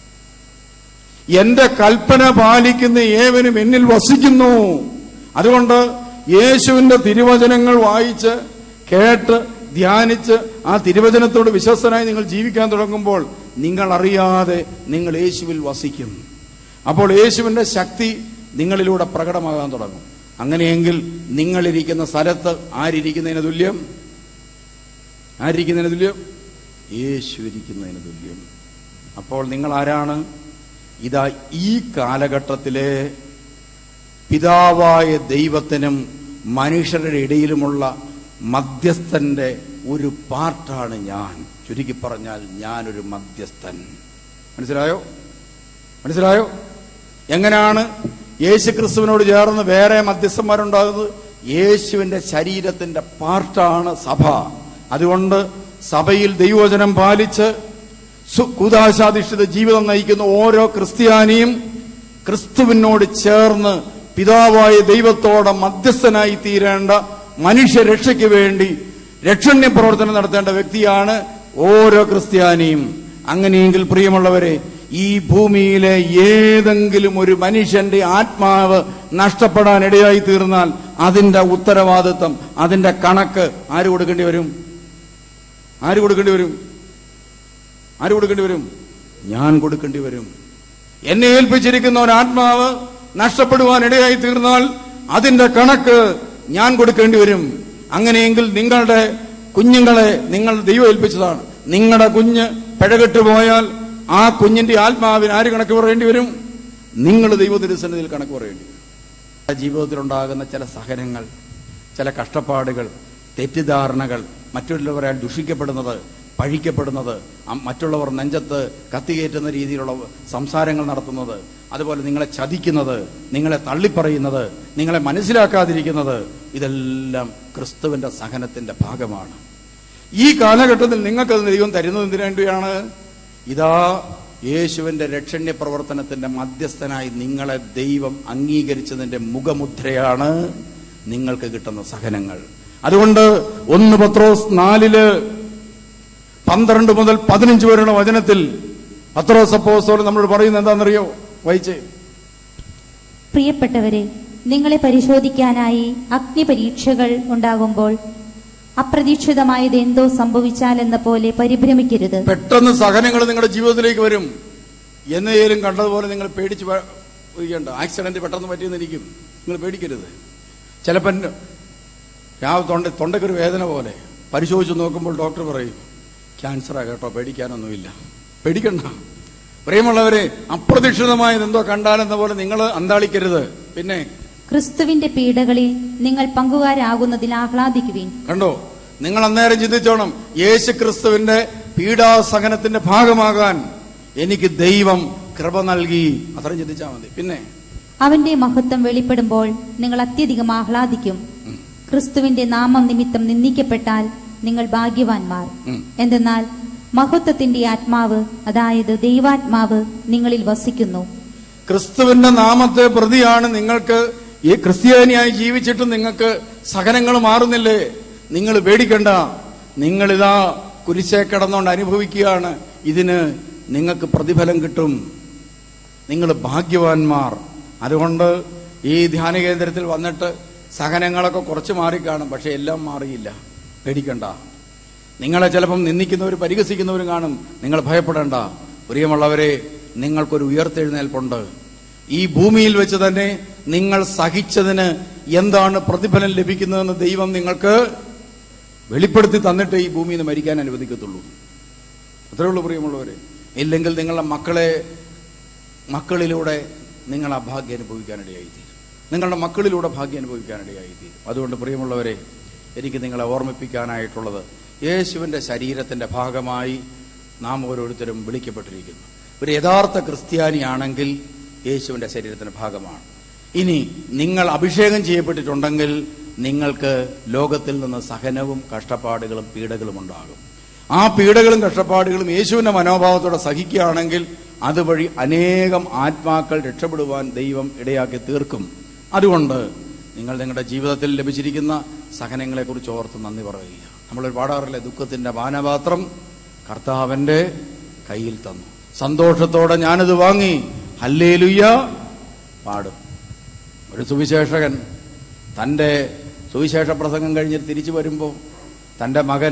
എന്റെ കൽപ്പന പാലിക്കുന്ന ഏവനും എന്നിൽ വസിക്കുന്നു അതുകൊണ്ട് യേശുവിന്റെ തിരുവചനങ്ങൾ വായിച്ച് കേട്ട് ധ്യാനിച്ച് ആ തിരുവചനത്തോട് വിശ്വസ്തനായി നിങ്ങൾ ജീവിക്കാൻ തുടങ്ങുമ്പോൾ നിങ്ങൾ അറിയാതെ നിങ്ങൾ യേശുവിൽ വസിക്കും അപ്പോൾ യേശുവിന്റെ ശക്തി നിങ്ങളിലൂടെ പ്രകടമാകാൻ തുടങ്ങും അങ്ങനെയെങ്കിൽ നിങ്ങളിരിക്കുന്ന സ്ഥലത്ത് ആരിരിക്കുന്നതിന് തുല്യം ആരിരിക്കുന്നതിന് തുല്യം യേശു ഇരിക്കുന്നതിന് തുല്യം അപ്പോൾ നിങ്ങൾ ആരാണ് ഇതാ ഈ കാലഘട്ടത്തിലെ പിതാവായ ദൈവത്തിനും മനുഷ്യരുടെ ഇടയിലുമുള്ള മധ്യസ്ഥന്റെ ഒരു പാർട്ടാണ് ഞാൻ ചുരുക്കി പറഞ്ഞാൽ ഞാനൊരു മധ്യസ്ഥൻ മനസ്സിലായോ മനസ്സിലായോ എങ്ങനെയാണ് യേശു ക്രിസ്തുവിനോട് ചേർന്ന് വേറെ മധ്യസ്ഥന്മാരുണ്ടാകുന്നത് യേശുവിന്റെ ശരീരത്തിന്റെ പാർട്ടാണ് സഭ അതുകൊണ്ട് സഭയിൽ ദൈവവചനം പാലിച്ച് സു- കുദാശാധിഷ്ഠിത ജീവിതം നയിക്കുന്ന ഓരോ ക്രിസ്ത്യാനിയും ക്രിസ്തുവിനോട് ചേർന്ന് പിതാവായ ദൈവത്തോടെ മധ്യസ്ഥനായി തീരേണ്ട മനുഷ്യരക്ഷയ്ക്ക് വേണ്ടി രക്ഷണ്യ പ്രവർത്തനം നടത്തേണ്ട വ്യക്തിയാണ് ഓരോ ക്രിസ്ത്യാനിയും അങ്ങനെയെങ്കിൽ പ്രിയമുള്ളവരെ ഈ ഭൂമിയിലെ ഏതെങ്കിലും ഒരു മനുഷ്യന്റെ ആത്മാവ് നഷ്ടപ്പെടാൻ ഇടയായി തീർന്നാൽ അതിന്റെ ഉത്തരവാദിത്വം അതിന്റെ കണക്ക് ആര് കൊടുക്കേണ്ടി വരും ആര് കൊടുക്കേണ്ടി വരും ആര് കൊടുക്കേണ്ടി വരും ഞാൻ കൊടുക്കേണ്ടി വരും എന്നെ ഏൽപ്പിച്ചിരിക്കുന്ന ഒരു ആത്മാവ് നഷ്ടപ്പെടുവാൻ ഇടയായി തീർന്നാൽ അതിന്റെ കണക്ക് ഞാൻ കൊടുക്കേണ്ടി വരും അങ്ങനെയെങ്കിൽ നിങ്ങളുടെ കുഞ്ഞുങ്ങളെ നിങ്ങൾ ദൈവം ഏൽപ്പിച്ചതാണ് നിങ്ങളുടെ കുഞ്ഞ് പിഴകെട്ട് പോയാൽ ആ കുഞ്ഞിന്റെ ആത്മാവിന് ആര് കണക്ക് പറയേണ്ടി വരും നിങ്ങൾ ദൈവ തിരുസന്നിധിയിൽ കണക്ക് പറയേണ്ടി വരും ജീവിതത്തിലുണ്ടാകുന്ന ചില സഹനങ്ങൾ ചില കഷ്ടപ്പാടുകൾ തെറ്റിദ്ധാരണകൾ മറ്റുള്ളവരാൽ ദുഷിക്കപ്പെടുന്നത് പഴിക്കപ്പെടുന്നത് അം- മറ്റുള്ളവർ നെഞ്ചത്ത് കത്തികയറ്റുന്ന രീതിയിലുള്ള സംസാരങ്ങൾ നടത്തുന്നത് അതുപോലെ നിങ്ങളെ ചതിക്കുന്നത് നിങ്ങളെ തള്ളിപ്പറയുന്നത് നിങ്ങളെ മനസ്സിലാക്കാതിരിക്കുന്നത് ഇതെല്ലാം ക്രിസ്തുവിന്റെ സഹനത്തിന്റെ ഭാഗമാണ് ഈ കാലഘട്ടത്തിൽ നിങ്ങൾക്ക് ദൈവം തരുന്നത് എന്തിനു വേണ്ടിയാണ് ഇതാ യേശുവിന്റെ രക്ഷണ്യ പ്രവർത്തനത്തിന്റെ മധ്യസ്ഥനായി നിങ്ങളെ ദൈവം അംഗീകരിച്ചതിന്റെ മുഖമുദ്രയാണ് നിങ്ങൾക്ക് കിട്ടുന്ന സഹനങ്ങൾ അതുകൊണ്ട് ഒന്ന് പത്രോസ് നാലില് പന്ത്രണ്ട് മുതൽ പതിനഞ്ച് വരെയുള്ള വചനത്തിൽ പത്രോസ് അപ്പോസ്തലൻ നമ്മൾ പറയുന്നത് എന്താണെന്നറിയോ വായിച്ചേ പ്രിയപ്പെട്ടവരെ നിങ്ങളെ പരിശോധിക്കാനായി അഗ്നിപരീക്ഷകൾ ഉണ്ടാകുമ്പോൾ അപ്രതീക്ഷിതമായത് എന്തോ സംഭവിച്ചാലെന്ന പോലെ പരിഭ്രമിക്കരുത് പെട്ടെന്ന് സഹനങ്ങൾ നിങ്ങളുടെ ജീവിതത്തിലേക്ക് വരും എന്നേലും കണ്ടതുപോലെ നിങ്ങൾ പേടിച്ച് വ- ഇരിക്കണ്ട ആക്സിഡന്റ് പെട്ടെന്ന് പറ്റിയെന്നിരിക്കും നിങ്ങൾ പേടിക്കരുത് ചിലപ്പം രാവ് തൊണ്ട തൊണ്ടയ്ക്കൊരു വേദന പോലെ പരിശോധിച്ച് നോക്കുമ്പോൾ ഡോക്ടർ പറയും ക്യാൻസറാ കേട്ടോ പേടിക്കാനൊന്നുമില്ല പേടിക്കണ്ട പ്രിയമുള്ളവരെ അപ്രതീക്ഷിതമായത് എന്തോ കണ്ടാലെന്ന പോലെ നിങ്ങൾ അന്താളിക്കരുത് പിന്നെ ക്രിസ്തുവിന്റെ പീഡകളിൽ നിങ്ങൾ പങ്കുകാരാകുന്നതിൽ ആഹ്ലാദിക്കുവിൻ കണ്ടോ നിങ്ങൾ അന്നേരം ചിന്തിച്ചോണം യേശു ക്രിസ്തുവിന്റെ പീഡാസഹനത്തിന്റെ ഭാഗമാകാൻ എനിക്ക് ദൈവം കൃപ നൽകി അത്രയും ചിന്തിച്ചാൽ മതി പിന്നെ അവന്റെ മഹത്വം വെളിപ്പെടുമ്പോൾ നിങ്ങൾ അത്യധികം ആഹ്ലാദിക്കും ക്രിസ്തുവിന്റെ നാമം നിമിത്തം നിന്ദിക്കപ്പെട്ടാൽ നിങ്ങൾ ഭാഗ്യവാന്മാർ ഉം. എന്തെന്നാൽ മഹത്വത്തിന്റെ ആത്മാവ് അതായത് ദൈവാത്മാവ് നിങ്ങളിൽ വസിക്കുന്നു ക്രിസ്തുവിന്റെ നാമത്തെ പ്രതിയാണ് നിങ്ങൾക്ക് ഈ ക്രിസ്ത്യാനിയായി ജീവിച്ചിട്ടും നിങ്ങൾക്ക് സഹനങ്ങൾ മാറുന്നില്ലേ നിങ്ങൾ പേടിക്കണ്ട നിങ്ങളിതാ കുരിശേ കിടന്നുകൊണ്ട് അനുഭവിക്കുകയാണ് ഇതിന് നിങ്ങൾക്ക് പ്രതിഫലം കിട്ടും നിങ്ങൾ ഭാഗ്യവാന്മാർ അതുകൊണ്ട് ഈ ധ്യാന കേന്ദ്രത്തിൽ വന്നിട്ട് സഹനങ്ങളൊക്കെ കുറച്ച് മാറിക്കാണും പക്ഷെ എല്ലാം മാറിയില്ല പേടിക്കണ്ട നിങ്ങളെ ചിലപ്പം നിന്ദിക്കുന്നവരും പരിഹസിക്കുന്നവരും കാണും നിങ്ങൾ ഭയപ്പെടേണ്ട പ്രിയമുള്ളവരെ നിങ്ങൾക്കൊരു ഉയർത്തെഴുന്നേൽപ്പുണ്ട് ഈ ഭൂമിയിൽ വെച്ച് തന്നെ നിങ്ങൾ സഹിച്ചതിന് എന്താണ് പ്രതിഫലം ലഭിക്കുന്നതെന്ന് ദൈവം നിങ്ങൾക്ക് വെളിപ്പെടുത്തി തന്നിട്ട് ഈ ഭൂമിയിൽ നിന്ന് മരിക്കാൻ അനുവദിക്കത്തുള്ളൂ അത്രേ ഉള്ളൂ പ്രിയമുള്ളവരെ ഇല്ലെങ്കിൽ നിങ്ങളുടെ മക്കളെ മക്കളിലൂടെ നിങ്ങൾ ആ ഭാഗ്യം അനുഭവിക്കാനിടയായിത്തീരും നിങ്ങളുടെ മക്കളിലൂടെ ഭാഗ്യം അനുഭവിക്കാനിടയായിത്തീരും അതുകൊണ്ട് പ്രിയമുള്ളവരെ എനിക്ക് നിങ്ങളെ ഓർമ്മിപ്പിക്കാനായിട്ടുള്ളത് യേശുവിൻ്റെ ശരീരത്തിൻ്റെ ഭാഗമായി നാം ഓരോരുത്തരും വിളിക്കപ്പെട്ടിരിക്കുന്നു ഒരു യഥാർത്ഥ ക്രിസ്ത്യാനിയാണെങ്കിൽ യേശുവിൻ്റെ ശരീരത്തിൻ്റെ ഭാഗമാണ് ഇനി നിങ്ങൾ അഭിഷേകം ചെയ്യപ്പെട്ടിട്ടുണ്ടെങ്കിൽ നിങ്ങൾക്ക് ലോകത്തിൽ നിന്ന് സഹനവും കഷ്ടപ്പാടുകളും പീഡകളും ഉണ്ടാകും ആ പീഡകളും കഷ്ടപ്പാടുകളും യേശുവിന്റെ മനോഭാവത്തോടെ സഹിക്കുകയാണെങ്കിൽ അതുവഴി അനേകം ആത്മാക്കൾ രക്ഷപ്പെടുവാൻ ദൈവം ഇടയാക്കി തീർക്കും അതുകൊണ്ട് നിങ്ങൾ നിങ്ങളുടെ ജീവിതത്തിൽ ലഭിച്ചിരിക്കുന്ന സഹനങ്ങളെക്കുറിച്ച് ഓർത്ത് നന്ദി പറയുക നമ്മളൊരു പാടാറില്ലേ ദുഃഖത്തിന്റെ പാനപാത്രം കർത്താവിന്റെ കയ്യിൽ തന്നു സന്തോഷത്തോടെ ഞാനത് വാങ്ങി ഹല്ലേലുയ്യ പാടും ഒരു സുവിശേഷകൻ തൻ്റെ സുവിശേഷ പ്രസംഗം കഴിഞ്ഞ് തിരിച്ചു വരുമ്പോൾ തൻ്റെ മകൻ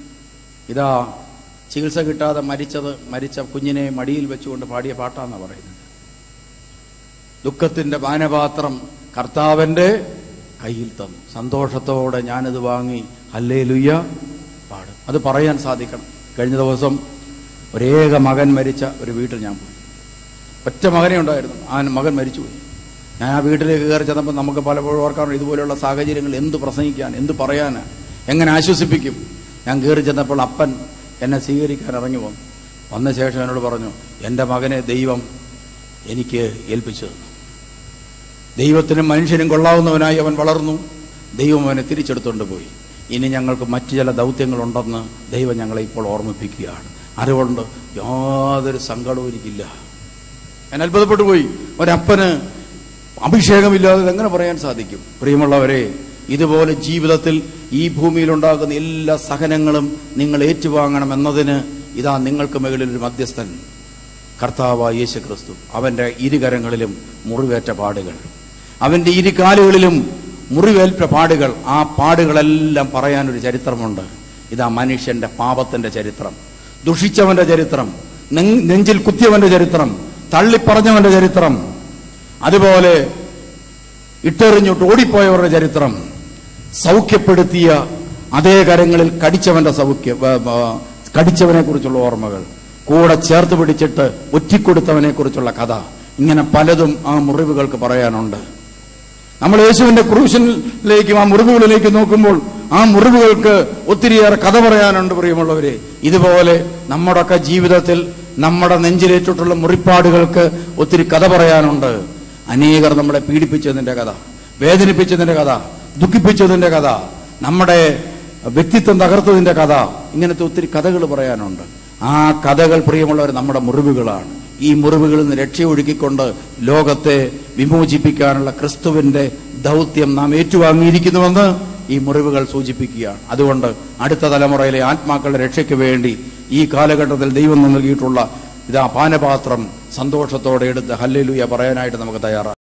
ഇതാ ചികിത്സ കിട്ടാതെ മരിച്ചത് മരിച്ച കുഞ്ഞിനെ മടിയിൽ വെച്ചുകൊണ്ട് പാടിയ പാട്ടാന്നാ പറയുന്നത് ദുഃഖത്തിന്റെ പാനപാത്രം കർത്താവിന്റെ കയ്യിൽ തന്നു സന്തോഷത്തോടെ ഞാനിത് വാങ്ങി അല്ലേ ലുയ്യ പാടും അത് പറയാൻ സാധിക്കണം കഴിഞ്ഞ ദിവസം ഒരേക മകൻ മരിച്ച ഒരു വീട്ടിൽ ഞാൻ പോയി ഒറ്റ മകനെ ഉണ്ടായിരുന്നു ആ മകൻ മരിച്ചുപോയി ഞാൻ ആ വീട്ടിലേക്ക് കയറി ചെന്നപ്പോൾ നമുക്ക് പലപ്പോഴും ഓർക്കാറുണ്ട് ഇതുപോലെയുള്ള സാഹചര്യങ്ങൾ എന്ത് പ്രസംഗിക്കാൻ എന്ത് പറയാൻ എങ്ങനെ ആശ്വസിപ്പിക്കും ഞാൻ കയറി ചെന്നപ്പോൾ അപ്പൻ എന്നെ സ്വീകരിക്കാൻ ഇറങ്ങി വന്നു വന്ന ശേഷം എന്നോട് പറഞ്ഞു എൻ്റെ മകനെ ദൈവം എനിക്ക് ഏൽപ്പിച്ചു തന്നു ദൈവത്തിനും മനുഷ്യനും കൊള്ളാവുന്നവനായി അവൻ വളർന്നു ദൈവം അവനെ തിരിച്ചെടുത്തുകൊണ്ട് പോയി ഇനി ഞങ്ങൾക്ക് മറ്റു ചില ദൗത്യങ്ങളുണ്ടെന്ന് ദൈവം ഞങ്ങളെ ഇപ്പോൾ ഓർമ്മിപ്പിക്കുകയാണ് അതുകൊണ്ട് യാതൊരു സങ്കടവും എനിക്കില്ല ഞാൻ അത്ഭുതപ്പെട്ടു പോയി ഒരപ്പന് അഭിഷേകമില്ലാതെ ഇത് എങ്ങനെ പറയാൻ സാധിക്കും പ്രിയമുള്ളവരെ ഇതുപോലെ ജീവിതത്തിൽ ഈ ഭൂമിയിൽ ഉണ്ടാകുന്ന എല്ലാ സഹനങ്ങളും നിങ്ങൾ ഏറ്റുവാങ്ങണം എന്നതിന് ഇതാ നിങ്ങൾക്ക് മുകളിൽ ഒരു മധ്യസ്ഥൻ കർത്താവായ യേശു ക്രിസ്തു അവന്റെ ഇരുകരങ്ങളിലും മുറിവേറ്റ പാടുകൾ അവന്റെ ഇരുകാലുകളിലും മുറിവേൽറ്റ പാടുകൾ ആ പാടുകളെല്ലാം പറയാനൊരു ചരിത്രമുണ്ട് ഇതാ മനുഷ്യന്റെ പാപത്തിന്റെ ചരിത്രം ദുഷിച്ചവന്റെ ചരിത്രം നെഞ്ച് നെഞ്ചിൽ കുത്തിയവന്റെ ചരിത്രം തള്ളിപ്പറഞ്ഞവന്റെ ചരിത്രം അതുപോലെ ഇട്ടെറിഞ്ഞിട്ട് ഓടിപ്പോയവരുടെ ചരിത്രം സൗഖ്യപ്പെടുത്തിയ അതേ കരങ്ങളിൽ കടിച്ചവന്റെ സൗഖ്യ കടിച്ചവനെ കുറിച്ചുള്ള ഓർമ്മകൾ കൂടെ ചേർത്ത് പിടിച്ചിട്ട് ഒറ്റിക്കൊടുത്തവനെ കുറിച്ചുള്ള കഥ ഇങ്ങനെ പലതും ആ മുറിവുകൾക്ക് പറയാനുണ്ട് നമ്മൾ യേശുവിന്റെ ക്രൂശനിലേക്കും ആ മുറിവുകളിലേക്ക് നോക്കുമ്പോൾ ആ മുറിവുകൾക്ക് ഒത്തിരിയേറെ കഥ പറയാനുണ്ട് പ്രിയമുള്ളവരെ ഇതുപോലെ നമ്മുടെയൊക്കെ ജീവിതത്തിൽ നമ്മുടെ നെഞ്ചിലേറ്റിട്ടുള്ള മുറിപ്പാടുകൾക്ക് ഒത്തിരി കഥ പറയാനുണ്ട് അനേകർ നമ്മളെ പീഡിപ്പിച്ചതിന്റെ കഥ വേദനിപ്പിച്ചതിന്റെ കഥ ദുഃഖിപ്പിച്ചതിന്റെ കഥ നമ്മുടെ വ്യക്തിത്വം തകർത്തതിന്റെ കഥ ഇങ്ങനത്തെ ഒത്തിരി കഥകൾ പറയാനുണ്ട് ആ കഥകൾ പ്രിയമുള്ളവർ നമ്മുടെ മുറിവുകളാണ് ഈ മുറിവുകളിൽ നിന്ന് രക്ഷയൊഴുക്കിക്കൊണ്ട് ലോകത്തെ വിമോചിപ്പിക്കാനുള്ള ക്രിസ്തുവിന്റെ ദൗത്യം നാം ഏറ്റുവാങ്ങിയിരിക്കുന്നുവെന്ന് ഈ മുറിവുകൾ സൂചിപ്പിക്കുകയാണ് അതുകൊണ്ട് അടുത്ത തലമുറയിലെ ആത്മാക്കളുടെ രക്ഷയ്ക്ക് വേണ്ടി ഈ കാലഘട്ടത്തിൽ ദൈവം നൽകിയിട്ടുള്ള ഇതാ പാനപാത്രം സന്തോഷത്തോടെ എടുത്ത് ഹല്ലേലൂയ പറയാനായിട്ട് നമുക്ക് തയ്യാറാണ്